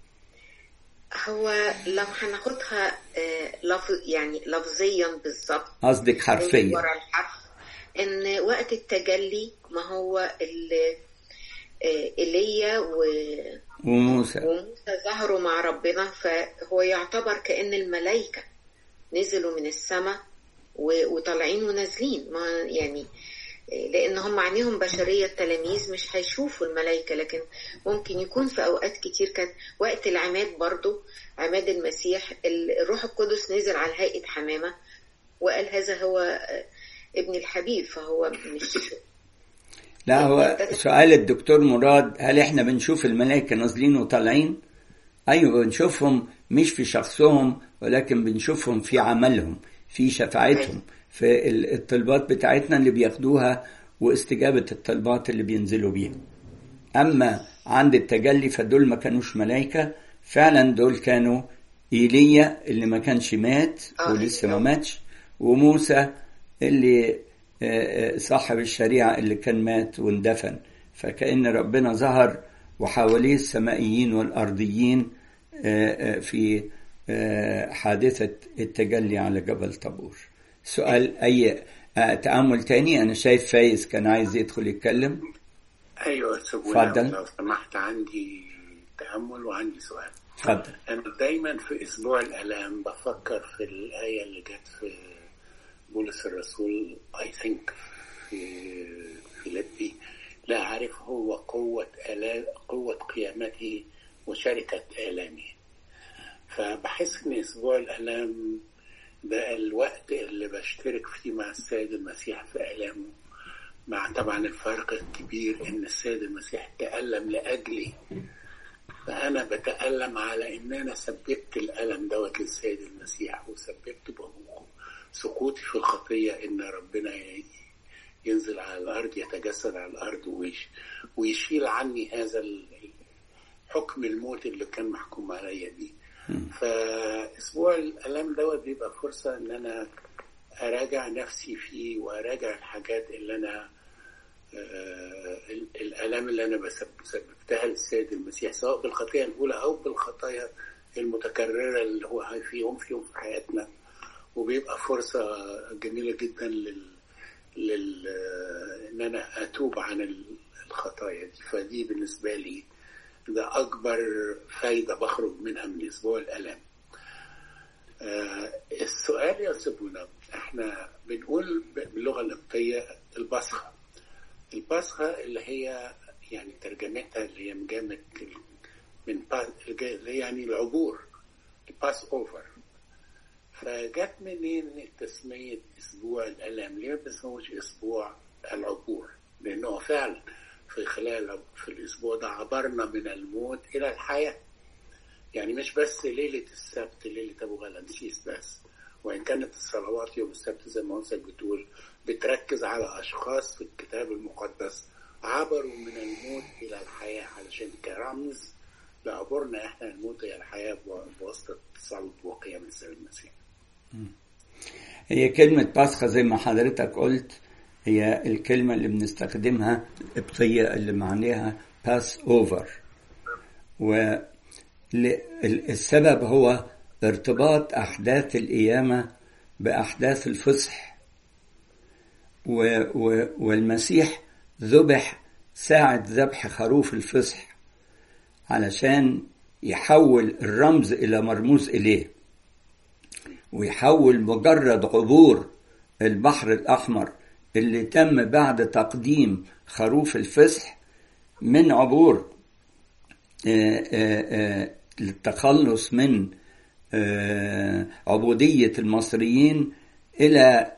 S2: هو لو هناخدها آه، لفظ يعني لفظيا بالظبط
S1: قصدك حرفيا
S2: ورا الحرف ان وقت التجلي ما هو ال- آه، ايليا و-
S1: وموسى
S2: وموسى ظهروا مع ربنا فهو يعتبر كأن الملائكة نزلوا من السماء و- وطالعين ونازلين ما يعني لان هم عينيهم بشريه التلاميذ مش هيشوفوا الملائكه لكن ممكن يكون في اوقات كتير كانت وقت العماد برضو عماد المسيح الروح القدس نزل على هيئه حمامه وقال هذا هو ابن الحبيب فهو مش
S1: لا هو سؤال الدكتور مراد هل احنا بنشوف الملائكة نازلين وطالعين؟ ايوه بنشوفهم مش في شخصهم ولكن بنشوفهم في عملهم في شفاعتهم في الطلبات بتاعتنا اللي بياخدوها واستجابة الطلبات اللي بينزلوا بيها أما عند التجلي فدول ما كانوش ملائكة فعلا دول كانوا إيليا اللي ما كانش مات ولسه ما ماتش وموسى اللي صاحب الشريعة اللي كان مات واندفن فكأن ربنا ظهر وحواليه السمائيين والأرضيين في حادثة التجلي على جبل طابور سؤال أي تأمل تاني أنا شايف فايز كان عايز يدخل يتكلم
S9: أيوة اتفضل لو سمحت عندي تأمل وعندي سؤال
S1: اتفضل
S9: أنا دايما في أسبوع الآلام بفكر في الآية اللي جت في بولس الرسول اي ثينك في فيليبي لا أعرف هو قوة آلام قوة قيامته وشركة آلامه فبحس إن أسبوع الآلام ده الوقت اللي بشترك فيه مع السيد المسيح في آلامه مع طبعا الفرق الكبير إن السيد المسيح تألم لأجلي فأنا بتألم على إن أنا سببت الألم دوت للسيد المسيح وسببت سقوطي في الخطية إن ربنا ينزل على الأرض يتجسد على الأرض ويش ويشيل عني هذا حكم الموت اللي كان محكوم عليا بيه فأسبوع الألم دوت بيبقى فرصة إن أنا أراجع نفسي فيه وأراجع الحاجات اللي أنا الآلام اللي أنا سببتها للسيد المسيح سواء بالخطية الأولى أو بالخطايا المتكررة اللي هو فيهم فيهم في حياتنا وبيبقى فرصة جميلة جدا لل, لل... إن أنا أتوب عن الخطايا دي فدي بالنسبة لي ده أكبر فايدة بخرج منها من أسبوع الألم آه السؤال يا سبونا احنا بنقول باللغة القبطية البصخة البصخة اللي هي يعني ترجمتها اللي هي مجامة من يعني العبور الباس اوفر فجت منين تسمية أسبوع الألم؟ ليه ما بنسموش أسبوع العبور؟ لأنه فعلا في خلال في الأسبوع ده عبرنا من الموت إلى الحياة. يعني مش بس ليلة السبت ليلة أبو غلامسيس بس وإن كانت الصلوات يوم السبت زي ما أنت بتقول بتركز على أشخاص في الكتاب المقدس عبروا من الموت إلى الحياة علشان كرمز لعبورنا إحنا الموت إلى الحياة بواسطة صلب وقيام السيد المسيح.
S1: هي كلمة باسخة زي ما حضرتك قلت هي الكلمة اللي بنستخدمها القبطية اللي معناها باس اوفر والسبب هو ارتباط أحداث القيامة بأحداث الفصح و و والمسيح ذبح ساعة ذبح خروف الفصح علشان يحول الرمز إلى مرموز إليه ويحول مجرد عبور البحر الأحمر اللي تم بعد تقديم خروف الفصح من عبور للتخلص من عبودية المصريين إلى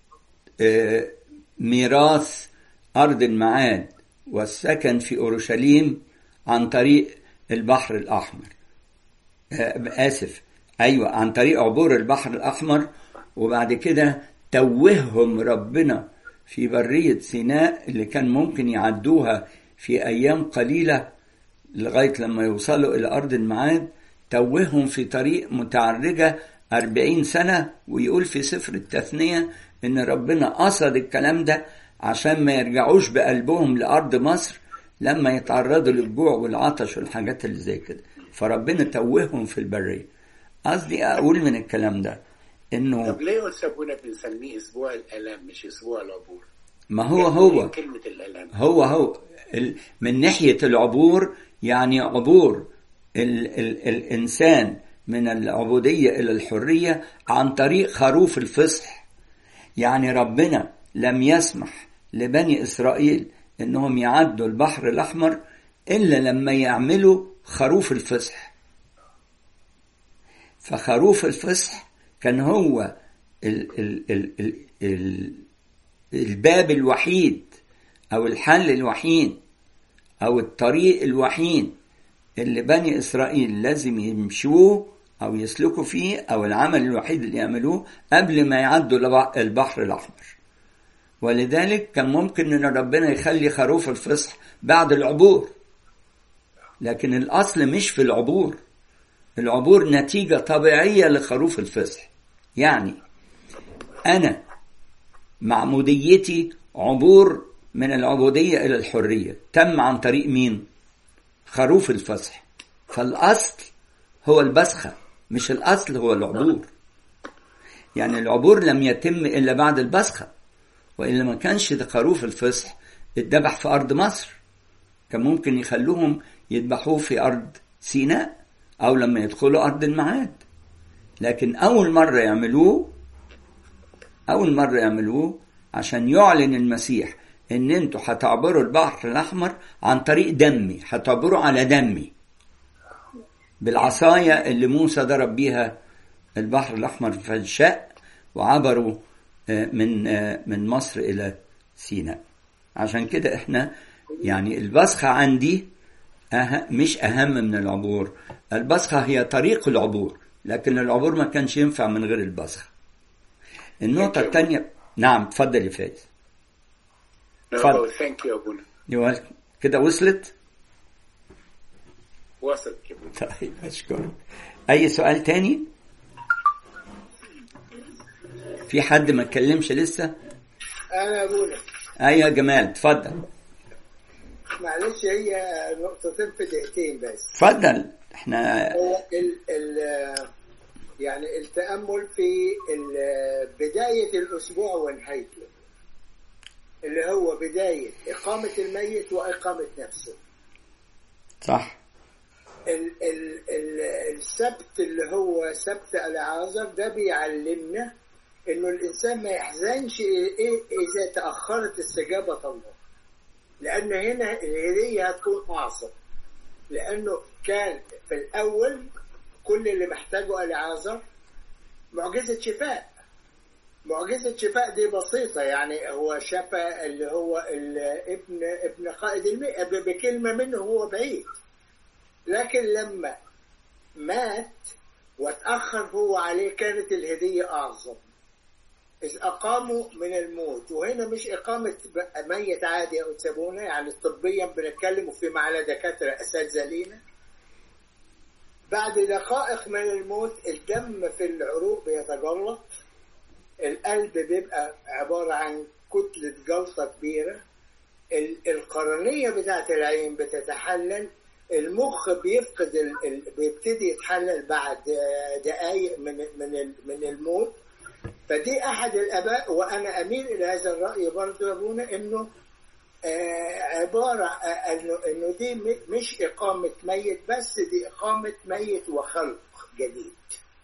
S1: ميراث أرض المعاد والسكن في أورشليم عن طريق البحر الأحمر آسف أيوة عن طريق عبور البحر الأحمر وبعد كده توههم ربنا في برية سيناء اللي كان ممكن يعدوها في أيام قليلة لغاية لما يوصلوا إلى أرض المعاد توههم في طريق متعرجة أربعين سنة ويقول في سفر التثنية إن ربنا قصد الكلام ده عشان ما يرجعوش بقلبهم لأرض مصر لما يتعرضوا للجوع والعطش والحاجات اللي زي كده فربنا توههم في البرية قصدي أقول من الكلام ده إنه
S9: طب ليه سابونا بنسميه أسبوع الآلام مش أسبوع العبور؟
S1: ما هو هو
S9: كلمة الآلام
S1: هو هو من ناحية العبور يعني عبور ال ال الإنسان من العبودية إلى الحرية عن طريق خروف الفصح يعني ربنا لم يسمح لبني إسرائيل إنهم يعدوا البحر الأحمر إلا لما يعملوا خروف الفصح فخروف الفصح كان هو ال ال ال ال ال الباب الوحيد أو الحل الوحيد أو الطريق الوحيد اللي بني إسرائيل لازم يمشوه أو يسلكوا فيه أو العمل الوحيد اللي يعملوه قبل ما يعدوا البحر الأحمر ولذلك كان ممكن ان ربنا يخلي خروف الفصح بعد العبور لكن الاصل مش في العبور العبور نتيجة طبيعية لخروف الفصح يعني انا معموديتي عبور من العبودية الى الحرية تم عن طريق مين خروف الفصح فالاصل هو البسخة مش الاصل هو العبور يعني العبور لم يتم الا بعد البسخه والا ما كانش ده خروف الفصح اتذبح في ارض مصر كان ممكن يخلوهم يذبحوه في ارض سيناء او لما يدخلوا ارض المعاد لكن اول مره يعملوه اول مره يعملوه عشان يعلن المسيح ان انتوا هتعبروا البحر الاحمر عن طريق دمي هتعبروا على دمي بالعصايه اللي موسى ضرب بيها البحر الاحمر فانشق وعبروا من من مصر الى سيناء عشان كده احنا يعني البصخه عندي أه مش اهم من العبور البصخه هي طريق العبور لكن العبور ما كانش ينفع من غير البصخه النقطه الثانيه نعم اتفضل يا فايز
S9: اتفضل ثانك يو ابونا
S1: كده وصلت
S9: وصلت يا ابونا
S1: طيب اشكرك اي سؤال تاني في حد ما اتكلمش لسه
S10: انا ابونا
S1: ايوه يا جمال اتفضل
S10: معلش هي نقطتين في دقيقتين بس
S1: اتفضل احنا
S10: هو ال ال يعني التامل في بدايه الاسبوع ونهايته اللي هو بدايه اقامه الميت واقامه نفسه
S1: صح
S10: ال ال ال السبت اللي هو سبت العازر ده بيعلمنا انه الانسان ما يحزنش ايه اذا تاخرت استجابه الله لان هنا الهديه هتكون اعظم لانه كان في الاول كل اللي محتاجه العازر معجزه شفاء معجزه شفاء دي بسيطه يعني هو شفى اللي هو ابن ابن قائد المئة بكلمه منه هو بعيد لكن لما مات وتاخر هو عليه كانت الهديه اعظم إذ أقاموا من الموت وهنا مش إقامة ميت عادي أو تسابونا يعني طبيا بنتكلم وفي معنا دكاترة أساتذة لينا بعد دقائق من الموت الدم في العروق بيتجلط القلب بيبقى عبارة عن كتلة جلطة كبيرة القرنية بتاعت العين بتتحلل المخ بيفقد ال... بيبتدي يتحلل بعد دقايق من من من الموت فدي احد الاباء وانا اميل الى هذا الراي برضه يا ابونا انه آه عباره آه انه انه دي مش اقامه ميت بس دي اقامه ميت وخلق جديد.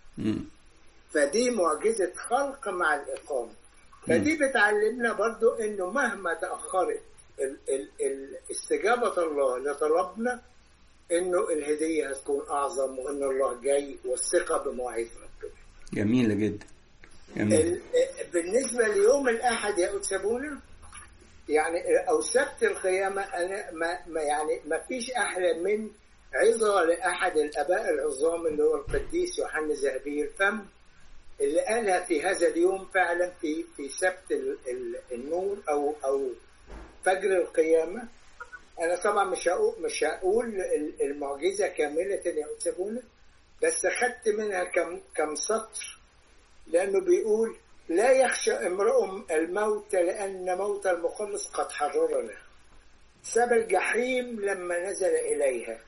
S10: فدي معجزه خلق مع الاقامه. فدي بتعلمنا برضه انه مهما تاخرت ال ال ال استجابه الله لطلبنا انه الهديه هتكون اعظم وان الله جاي والثقه بمواعيد ربنا.
S1: جميله جدا.
S10: جميل. بالنسبه ليوم الاحد يا أتسابونا يعني او سبت القيامه انا ما, ما يعني ما فيش احلى من عظه لاحد الاباء العظام اللي هو القديس يوحنا ذهبي الفم اللي قالها في هذا اليوم فعلا في في سبت النور او او فجر القيامه انا طبعا مش هقول مش هقول المعجزه كامله يا أتسابونا بس خدت منها كم كم سطر لأنه بيقول لا يخشى امرؤ الموت لأن موت المخلص قد حررنا ساب الجحيم لما نزل إليها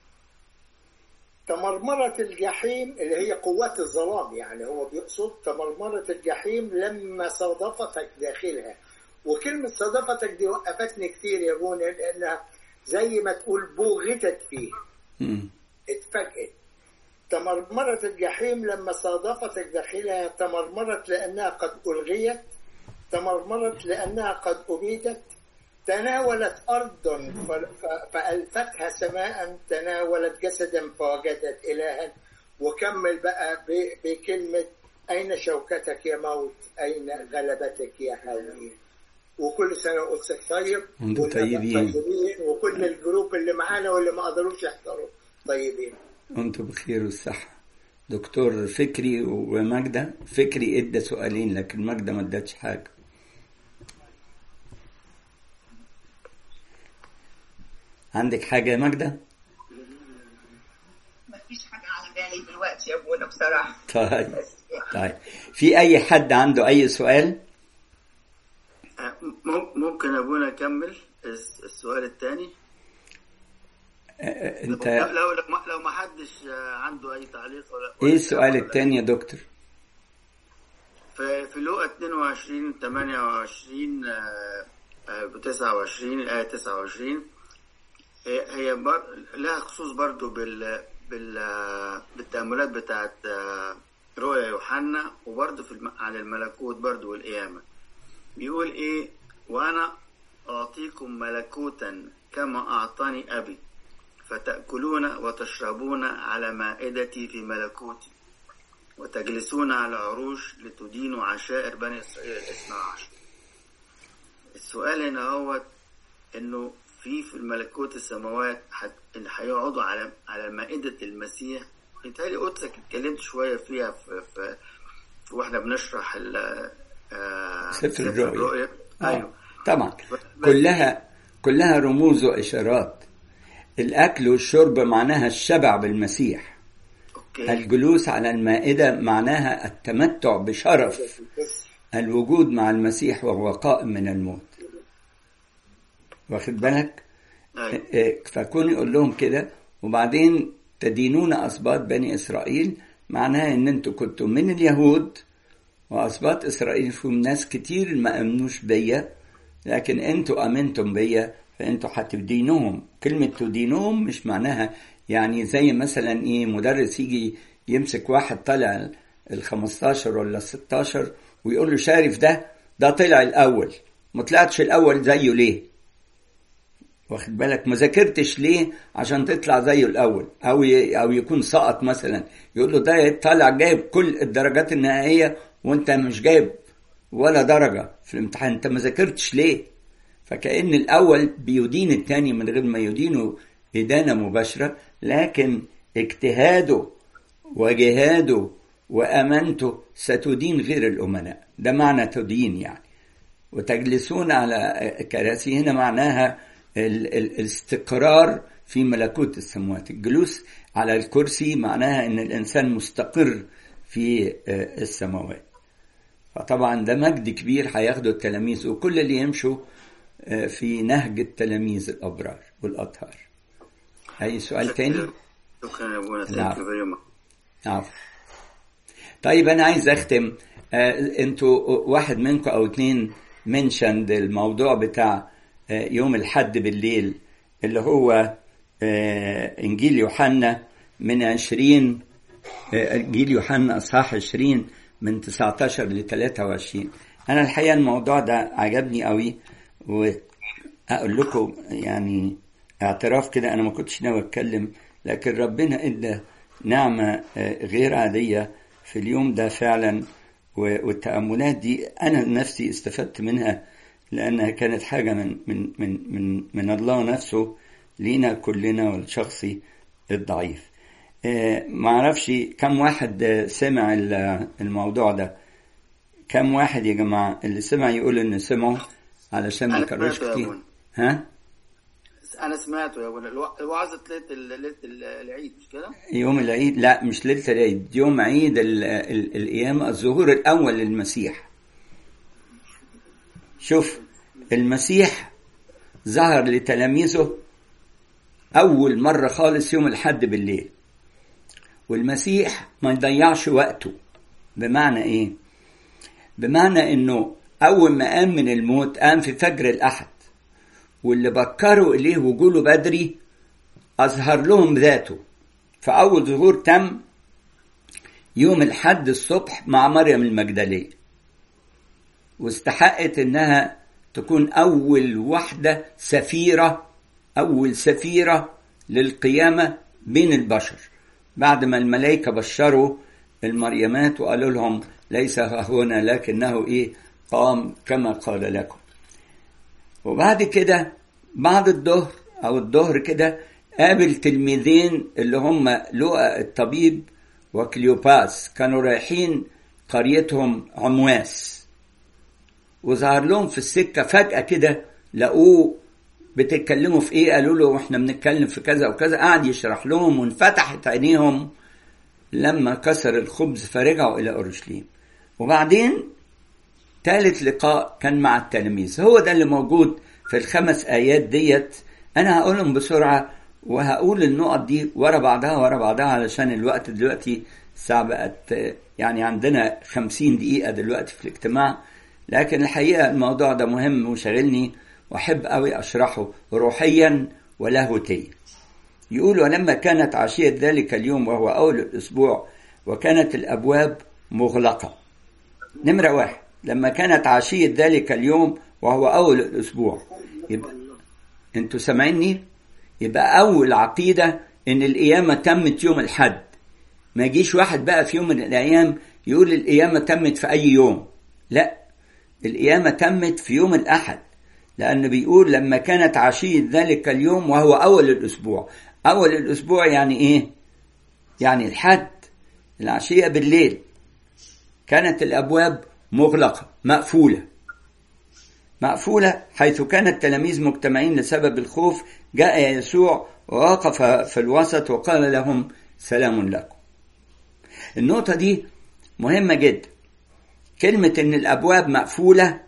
S10: تمرمرة الجحيم اللي هي قوات الظلام يعني هو بيقصد تمرمرة الجحيم لما صادفتك داخلها وكلمة صادفتك دي وقفتني كتير يا بوني لأنها زي ما تقول بوغتت فيه اتفاجئت تمرمرت الجحيم لما صادفتك داخلها تمرمرت لأنها قد ألغيت تمرمرت لأنها قد أبيدت تناولت أرضا فألفتها سماء تناولت جسدا فوجدت إلها وكمل بقى بكلمة أين شوكتك يا موت أين غلبتك يا هاوية وكل سنه وقدسك طيب
S1: وانتم
S10: والناس
S1: طيبين.
S10: طيبين وكل الجروب اللي معانا واللي ما قدروش يحضروا طيبين
S1: وانتم بخير والصحة دكتور فكري وماجدة فكري ادى سؤالين لكن ماجدة ما ادتش حاجة عندك حاجة يا ماجدة؟
S11: مفيش حاجة على بالي دلوقتي يا ابونا بصراحة
S1: طيب طيب في أي حد عنده أي سؤال؟
S8: آه، مم- ممكن ابونا اكمل الس- السؤال الثاني
S1: آه،
S8: لو
S1: أنت
S8: لو لو ما- لو ما حدش آه، عنده اي تعليق ولا
S1: إيه السؤال التاني يا دكتور؟
S8: في في لوقا 22 28 آه، آه، ب 29 الآية 29 هي هي بر... لها خصوص برضو بال بال آه، بالتأملات بتاعت آه، رؤيا يوحنا وبرضو في الم... على الملكوت برضو والقيامة بيقول إيه وأنا أعطيكم ملكوتا كما أعطاني أبي فتأكلون وتشربون على مائدتي في ملكوتي وتجلسون على عروش لتدينوا عشائر بني إسرائيل الاثنى عشر السؤال هنا هو إنه في في الملكوت السماوات حت- اللي هيقعدوا على على مائدة المسيح بيتهيألي قدسك اتكلمت شوية فيها في, في, في واحنا بنشرح ال- آه،
S1: سفر الرؤيا. آه،
S8: أيوه
S1: طبعا كلها كلها رموز وإشارات الأكل والشرب معناها الشبع بالمسيح
S8: أوكي
S1: الجلوس على المائدة معناها التمتع بشرف الوجود مع المسيح وهو قائم من الموت واخد بالك
S8: أيوه
S1: إيه، فكون يقول لهم كده وبعدين تدينون أسباط بني إسرائيل معناها إن أنتوا كنتوا من اليهود وأسباط إسرائيل فيهم ناس كتير ما أمنوش بيا لكن أنتوا أمنتم بيا فأنتوا هتدينوهم كلمة تدينوهم مش معناها يعني زي مثلا إيه مدرس يجي يمسك واحد طالع ال 15 ولا ال 16 ويقول له شارف ده ده طلع الأول ما طلعتش الأول زيه ليه؟ واخد بالك ما ذاكرتش ليه عشان تطلع زيه الاول او ي... او يكون سقط مثلا يقول له ده طالع جايب كل الدرجات النهائيه وانت مش جايب ولا درجه في الامتحان انت ما ذاكرتش ليه فكأن الاول بيدين الثاني من غير ما يدينه ادانه مباشره لكن اجتهاده وجهاده وامانته ستدين غير الامناء ده معنى تدين يعني وتجلسون على كراسي هنا معناها ال- ال- الاستقرار في ملكوت السماوات الجلوس على الكرسي معناها ان الانسان مستقر في آه، السماوات فطبعا ده مجد كبير هياخده التلاميذ وكل اللي يمشوا آه، في نهج التلاميذ الابرار والاطهار اي سؤال تاني
S8: شكرا يا ابونا
S1: نعم.
S8: ثانك يو فيري ماتش
S1: عفو طيب انا عايز اختم آه، انتوا واحد منكم او اتنين منشند الموضوع بتاع آه، يوم الحد بالليل اللي هو آه، انجيل يوحنا من 20 آه، انجيل يوحنا اصحاح 20 من 19 ل 23 انا الحقيقه الموضوع ده عجبني قوي واقول لكم يعني اعتراف كده انا ما كنتش ناوي اتكلم لكن ربنا ادى نعمه آه، غير عاديه في اليوم ده فعلا و- والتاملات دي انا نفسي استفدت منها لانها كانت حاجه من من من من من الله نفسه لينا كلنا والشخصي الضعيف آه، معرفش كم واحد آه، سمع ال- الموضوع ده كم واحد يا جماعه اللي سمع يقول ان سمعوا علشان ما
S8: أنا
S1: كانوش
S8: سمعته يا
S1: كتير
S8: أبونا.
S1: ها
S8: انا سمعته يا ابونا الوع- الوعظه ليله ال- ليله ال- العيد مش كده؟
S1: يوم العيد لا مش ليلة العيد يوم عيد ال- ال- القيامة الظهور الأول للمسيح شوف المسيح ظهر لتلاميذه أول مرة خالص يوم الحد بالليل والمسيح ما يضيعش وقته بمعنى إيه؟ بمعنى إنه أول ما قام من الموت قام في فجر الأحد واللي بكروا إليه وجوله بدري أظهر لهم ذاته فأول ظهور تم يوم الحد الصبح مع مريم المجدلية واستحقت إنها تكون أول واحدة سفيرة أول سفيرة للقيامة بين البشر بعد ما الملائكة بشروا المريمات وقالوا لهم ليس ها هنا لكنه إيه قام كما قال لكم وبعد كده بعد الظهر او الظهر كده قابل تلميذين اللي هم لوقا الطبيب وكليوباس كانوا رايحين قريتهم عمواس وظهر لهم في السكة فجأة كده لقوه بتتكلموا في ايه قالوا له احنا بنتكلم في كذا وكذا قعد يشرح لهم وانفتحت عينيهم لما كسر الخبز فرجعوا الى اورشليم وبعدين ثالث لقاء كان مع التلاميذ هو ده اللي موجود في الخمس ايات ديت انا هقولهم بسرعه وهقول النقط دي ورا بعضها ورا بعضها علشان الوقت دلوقتي الساعه بقت يعني عندنا خمسين دقيقه دلوقتي في الاجتماع لكن الحقيقه الموضوع ده مهم وشاغلني واحب قوي اشرحه روحيا ولاهوتيا يقول ولما كانت عشيه ذلك اليوم وهو اول الاسبوع وكانت الابواب مغلقه نمره واحد لما كانت عشيه ذلك اليوم وهو اول الاسبوع يبقى انتوا سامعيني يبقى اول عقيده ان القيامه تمت يوم الحد ما يجيش واحد بقى في يوم من الايام يقول القيامه تمت في اي يوم لا القيامه تمت في يوم الاحد لأنه بيقول لما كانت عشية ذلك اليوم وهو أول الأسبوع أول الأسبوع يعني إيه؟ يعني الحد العشية بالليل كانت الأبواب مغلقة مقفولة مقفولة حيث كان التلاميذ مجتمعين لسبب الخوف جاء يسوع ووقف في الوسط وقال لهم سلام لكم النقطة دي مهمة جدا كلمة إن الأبواب مقفولة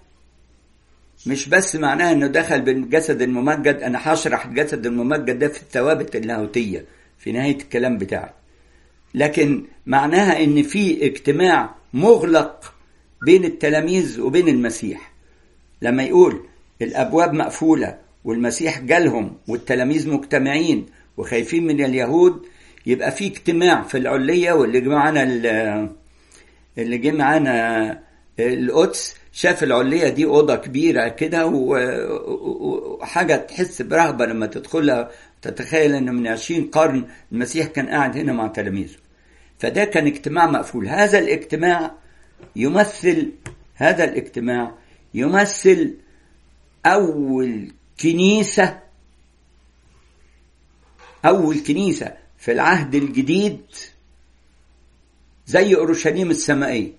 S1: مش بس معناها انه دخل بالجسد الممجد انا هشرح الجسد الممجد ده في الثوابت اللاهوتيه في نهايه الكلام بتاعي لكن معناها ان في اجتماع مغلق بين التلاميذ وبين المسيح لما يقول الابواب مقفوله والمسيح جالهم والتلاميذ مجتمعين وخايفين من اليهود يبقى في اجتماع في العليه واللي جه معانا اللي جه معانا القدس شاف العليه دي اوضه كبيره كده وحاجه تحس برهبه لما تدخلها تتخيل ان من عشرين قرن المسيح كان قاعد هنا مع تلاميذه فده كان اجتماع مقفول هذا الاجتماع يمثل هذا الاجتماع يمثل اول كنيسه اول كنيسه في العهد الجديد زي اورشليم السمائيه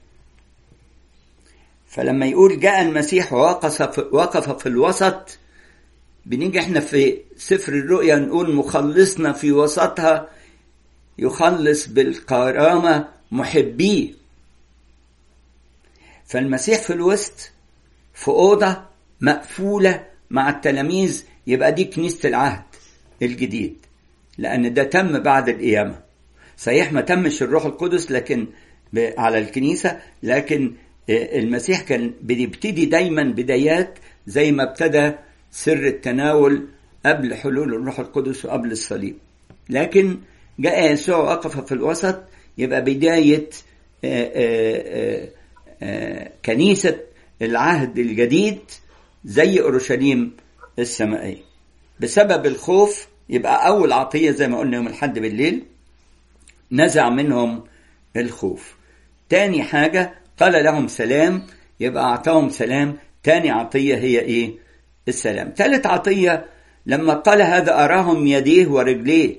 S1: فلما يقول جاء المسيح ووقف في, وقف في الوسط بنيجي احنا في سفر الرؤيا نقول مخلصنا في وسطها يخلص بالكرامة محبيه فالمسيح في الوسط في أوضة مقفولة مع التلاميذ يبقى دي كنيسة العهد الجديد لأن ده تم بعد القيامة صحيح ما تمش الروح القدس لكن على الكنيسة لكن المسيح كان بيبتدي دايما بدايات زي ما ابتدى سر التناول قبل حلول الروح القدس وقبل الصليب لكن جاء يسوع وقف في الوسط يبقى بداية كنيسة العهد الجديد زي أورشليم السمائية بسبب الخوف يبقى أول عطية زي ما قلنا يوم الحد بالليل نزع منهم الخوف تاني حاجة قال لهم سلام يبقى أعطاهم سلام تاني عطية هي إيه السلام تالت عطية لما قال هذا أراهم يديه ورجليه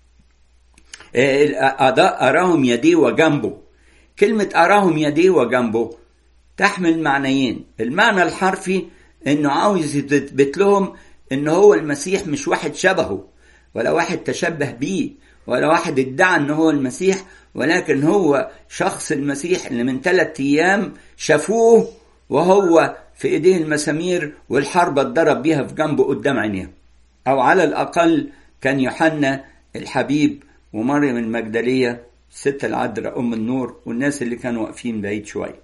S1: أراهم يديه وجنبه كلمة أراهم يديه وجنبه تحمل معنيين المعنى الحرفي انه عاوز يثبت لهم ان هو المسيح مش واحد شبهه ولا واحد تشبه بيه ولا واحد ادعى ان هو المسيح ولكن هو شخص المسيح اللي من ثلاثة ايام شافوه وهو في ايديه المسامير والحربة اتضرب بيها في جنبه قدام عينيهم او على الاقل كان يوحنا الحبيب ومريم المجدلية الست العذراء ام النور والناس اللي كانوا واقفين بعيد شويه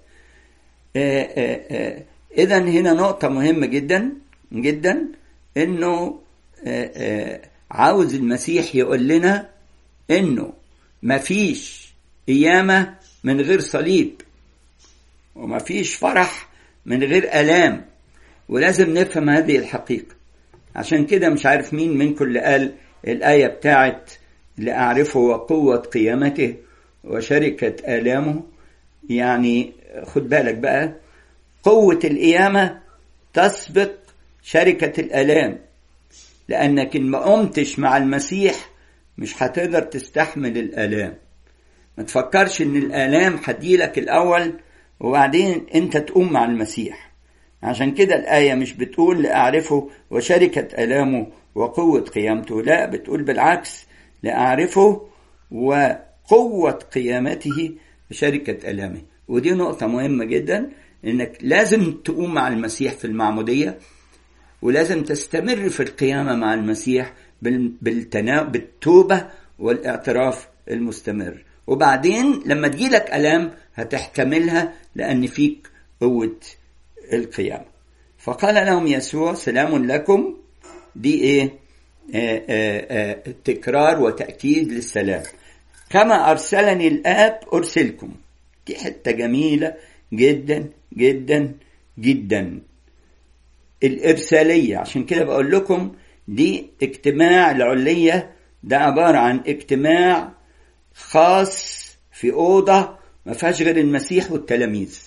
S1: اذا هنا نقطه مهمه جدا جدا انه عاوز المسيح يقول لنا انه مفيش قيامه من غير صليب ومفيش فرح من غير الام ولازم نفهم هذه الحقيقه عشان كده مش عارف مين منكم اللي قال الايه بتاعت لاعرفه وقوه قيامته وشركه الامه يعني خد بالك بقى قوة القيامة تسبق شركة الآلام لأنك إن ما قمتش مع المسيح مش هتقدر تستحمل الآلام ما تفكرش إن الآلام هتجيلك الأول وبعدين أنت تقوم مع المسيح عشان كده الآية مش بتقول لأعرفه وشركة آلامه وقوة قيامته لا بتقول بالعكس لأعرفه وقوة قيامته وشركة آلامه ودي نقطة مهمة جدا إنك لازم تقوم مع المسيح في المعمودية ولازم تستمر في القيامة مع المسيح بالتنا... بالتوبة والاعتراف المستمر وبعدين لما تجيلك ألام هتحتملها لأن فيك قوة القيامة فقال لهم يسوع سلام لكم دي ايه آآ آآ تكرار وتأكيد للسلام كما أرسلني الآب أرسلكم دي حتة جميلة جدا جدا جدا الإرسالية عشان كده بقول لكم دي اجتماع العلية ده عبارة عن اجتماع خاص في أوضة ما فيهاش غير المسيح والتلاميذ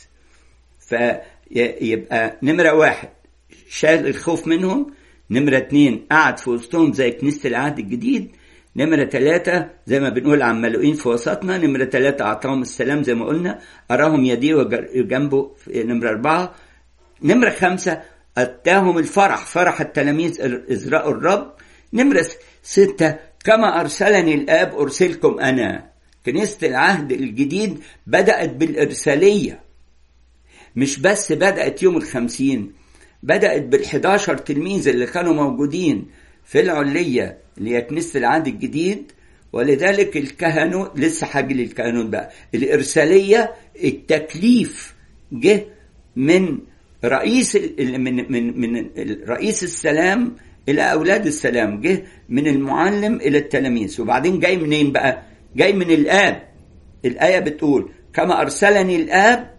S1: فيبقى نمرة واحد شال الخوف منهم نمرة اتنين قعد في وسطهم زي كنيسة العهد الجديد نمرة ثلاثة زي ما بنقول عمالوئين في وسطنا نمرة ثلاثة أعطاهم السلام زي ما قلنا أراهم يديه وجنبه نمرة أربعة نمرة خمسة أتاهم الفرح فرح التلاميذ إزراء الرب نمرة ستة كما أرسلني الآب أرسلكم أنا كنيسة العهد الجديد بدأت بالإرسالية مش بس بدأت يوم الخمسين بدأت بالحداشر تلميذ اللي كانوا موجودين في العلية اللي هي كنيسة العهد الجديد ولذلك الكهنوت لسه حاجة للكهنوت بقى الإرسالية التكليف جه من رئيس من من من رئيس السلام إلى أولاد السلام جه من المعلم إلى التلاميذ وبعدين جاي منين بقى؟ جاي من الآب الآية بتقول كما أرسلني الآب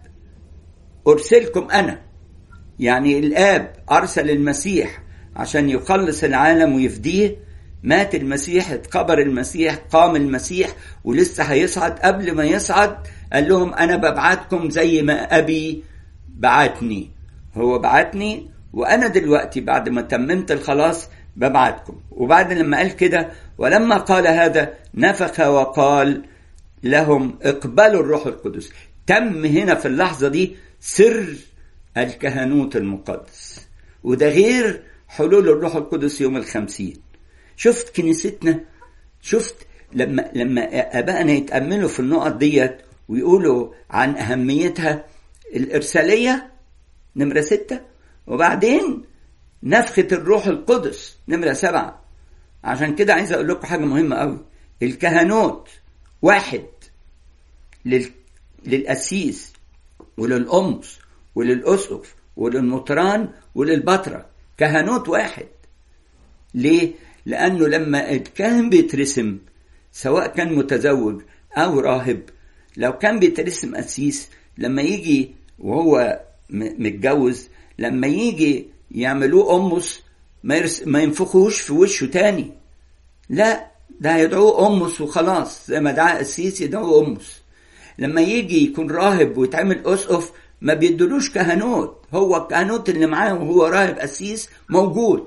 S1: أرسلكم أنا يعني الآب أرسل المسيح عشان يخلص العالم ويفديه مات المسيح اتقبر المسيح قام المسيح ولسه هيصعد قبل ما يصعد قال لهم أنا ببعتكم زي ما أبي بعتني هو بعتني وأنا دلوقتي بعد ما تممت الخلاص ببعتكم وبعد لما قال كده ولما قال هذا نفخ وقال لهم اقبلوا الروح القدس تم هنا في اللحظة دي سر الكهنوت المقدس وده غير حلول الروح القدس يوم الخمسين شفت كنيستنا شفت لما لما ابائنا يتاملوا في النقط ديت ويقولوا عن اهميتها الارساليه نمره سته وبعدين نفخه الروح القدس نمره سبعه عشان كده عايز اقول لكم حاجه مهمه قوي الكهنوت واحد لل... للقسيس وللأمس وللأسقف وللمطران وللبطرة كهنوت واحد ليه؟ لأنه لما الكاهن بيترسم سواء كان متزوج أو راهب لو كان بيترسم قسيس لما يجي وهو متجوز لما يجي يعملوه أمس ما, يرس ما ينفخوش في وشه تاني لا ده يدعوه أمس وخلاص زي ما دعا قسيس يدعوه أمس لما يجي يكون راهب ويتعمل أسقف ما بيدلوش كهنوت هو الكهنوت اللي معاه وهو راهب قسيس موجود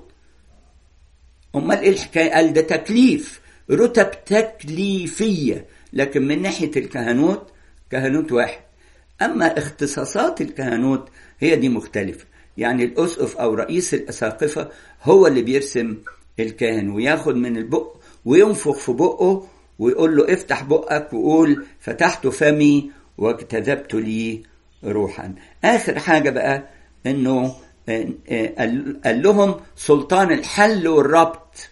S1: امال ايه الحكايه قال ده تكليف رتب تكليفيه لكن من ناحيه الكهنوت كهنوت واحد اما اختصاصات الكهنوت هي دي مختلفه يعني الاسقف او رئيس الاساقفه هو اللي بيرسم الكاهن وياخد من البق وينفخ في بقه ويقول له افتح بقك وقول فتحت فمي واجتذبت لي روحا اخر حاجه بقى انه قال لهم سلطان الحل والربط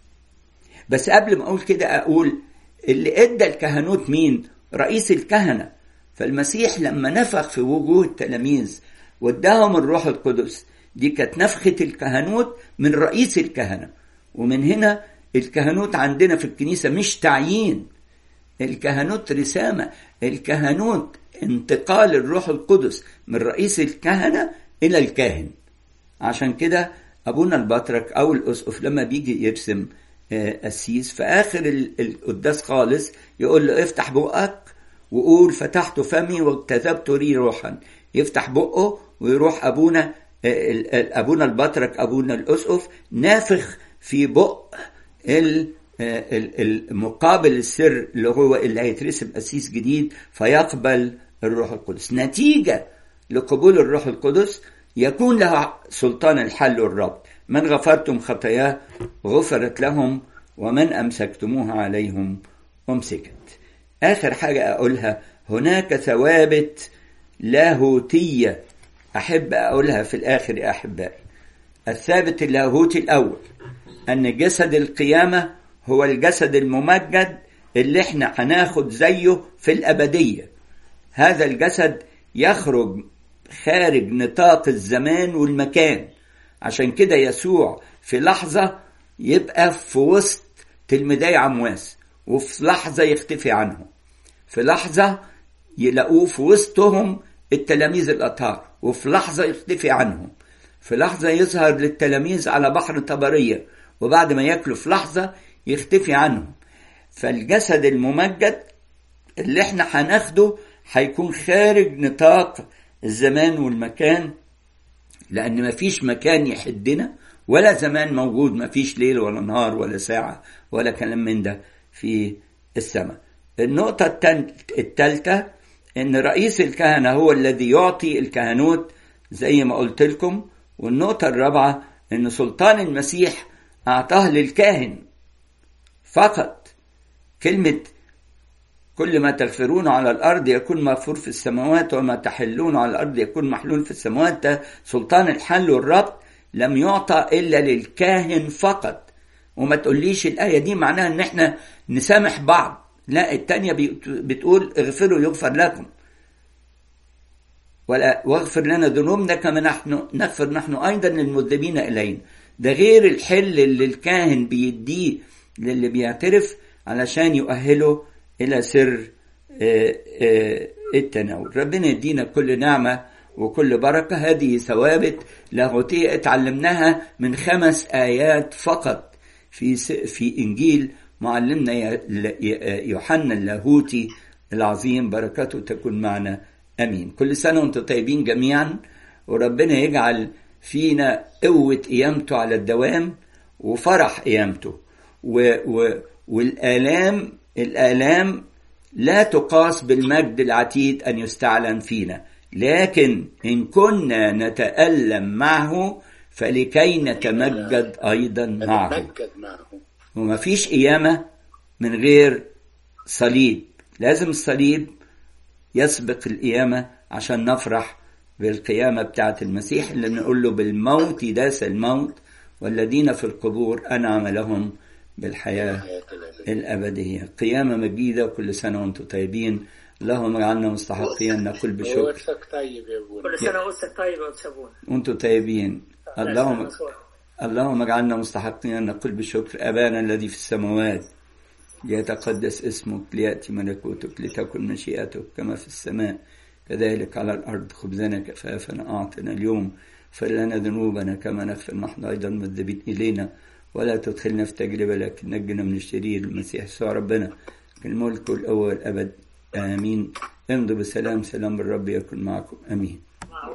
S1: بس قبل ما اقول كده اقول اللي ادى الكهنوت مين رئيس الكهنه فالمسيح لما نفخ في وجوه التلاميذ واداهم الروح القدس دي كانت نفخه الكهنوت من رئيس الكهنه ومن هنا الكهنوت عندنا في الكنيسه مش تعيين الكهنوت رسامه الكهنوت انتقال الروح القدس من رئيس الكهنه الى الكاهن عشان كده ابونا البطرك او الاسقف لما بيجي يرسم قسيس في اخر القداس خالص يقول له افتح بقك وقول فتحت فمي واجتذبت لي روحا يفتح بقه ويروح ابونا أبونا البطرك أبونا الأسقف نافخ في بق المقابل السر اللي هو اللي هيترسم أسيس جديد فيقبل الروح القدس نتيجة لقبول الروح القدس يكون لها سلطان الحل والربط من غفرتم خطاياه غفرت لهم ومن أمسكتموها عليهم أمسكت آخر حاجة أقولها هناك ثوابت لاهوتية أحب أقولها في الآخر يا أحبائي الثابت اللاهوتي الأول أن جسد القيامة هو الجسد الممجد اللي احنا هناخد زيه في الأبدية هذا الجسد يخرج خارج نطاق الزمان والمكان عشان كده يسوع في لحظة يبقى في وسط تلميذي عمواس وفي لحظة يختفي عنهم في لحظة يلاقوه في وسطهم التلاميذ الأطهار وفي لحظة يختفي عنهم في لحظة يظهر للتلاميذ على بحر طبرية وبعد ما ياكلوا في لحظة يختفي عنهم فالجسد الممجد اللي احنا هناخده هيكون خارج نطاق الزمان والمكان لأن مفيش مكان يحدنا ولا زمان موجود مفيش ليل ولا نهار ولا ساعة ولا كلام من ده في السماء النقطة الثالثة إن رئيس الكهنة هو الذي يعطي الكهنوت زي ما قلت لكم والنقطة الرابعة إن سلطان المسيح أعطاه للكاهن فقط كلمة كل ما تغفرون على الأرض يكون مغفور في السماوات وما تحلون على الأرض يكون محلول في السماوات ده سلطان الحل والربط لم يعطى إلا للكاهن فقط وما تقوليش الآية دي معناها إن إحنا نسامح بعض لا التانية بتقول اغفروا يغفر لكم ولا واغفر لنا ذنوبنا كما نحن نغفر نحن أيضا للمذنبين إلينا ده غير الحل اللي الكاهن بيديه للي بيعترف علشان يؤهله إلى سر التناول ربنا يدينا كل نعمة وكل بركة هذه ثوابت لاهوتية اتعلمناها من خمس آيات فقط في في إنجيل معلمنا يوحنا اللاهوتي العظيم بركته تكون معنا امين كل سنه وانتم طيبين جميعا وربنا يجعل فينا قوه قيامته على الدوام وفرح قيامته و و والالام الالام لا تقاس بالمجد العتيد ان يستعلن فينا لكن ان كنا نتالم معه فلكي نتمجد ايضا معه وما فيش قيامة من غير صليب لازم الصليب يسبق القيامة عشان نفرح بالقيامة بتاعة المسيح اللي بنقول له بالموت داس الموت والذين في القبور أنعم لهم بالحياة الأبدية قيامة مجيدة وكل سنة وأنتم طيبين اللهم اجعلنا مستحقين نقول بشكر
S9: طيب يا ابونا
S12: كل سنة وأنتم طيب يا سابون
S1: وأنتم طيبين اللهم اللهم اجعلنا مستحقين نقول بشكر أبانا الذي في السماوات ليتقدس اسمك ليأتي ملكوتك لتكن مشيئتك كما في السماء كذلك على الأرض خبزنا كفافنا أعطنا اليوم اغفر لنا ذنوبنا كما نغفر نحن أيضا مذنبين إلينا ولا تدخلنا في تجربة لكن نجنا من الشرير المسيح يسوع ربنا الملك والأول أبد آمين امضوا بسلام سلام الرب يكن معكم آمين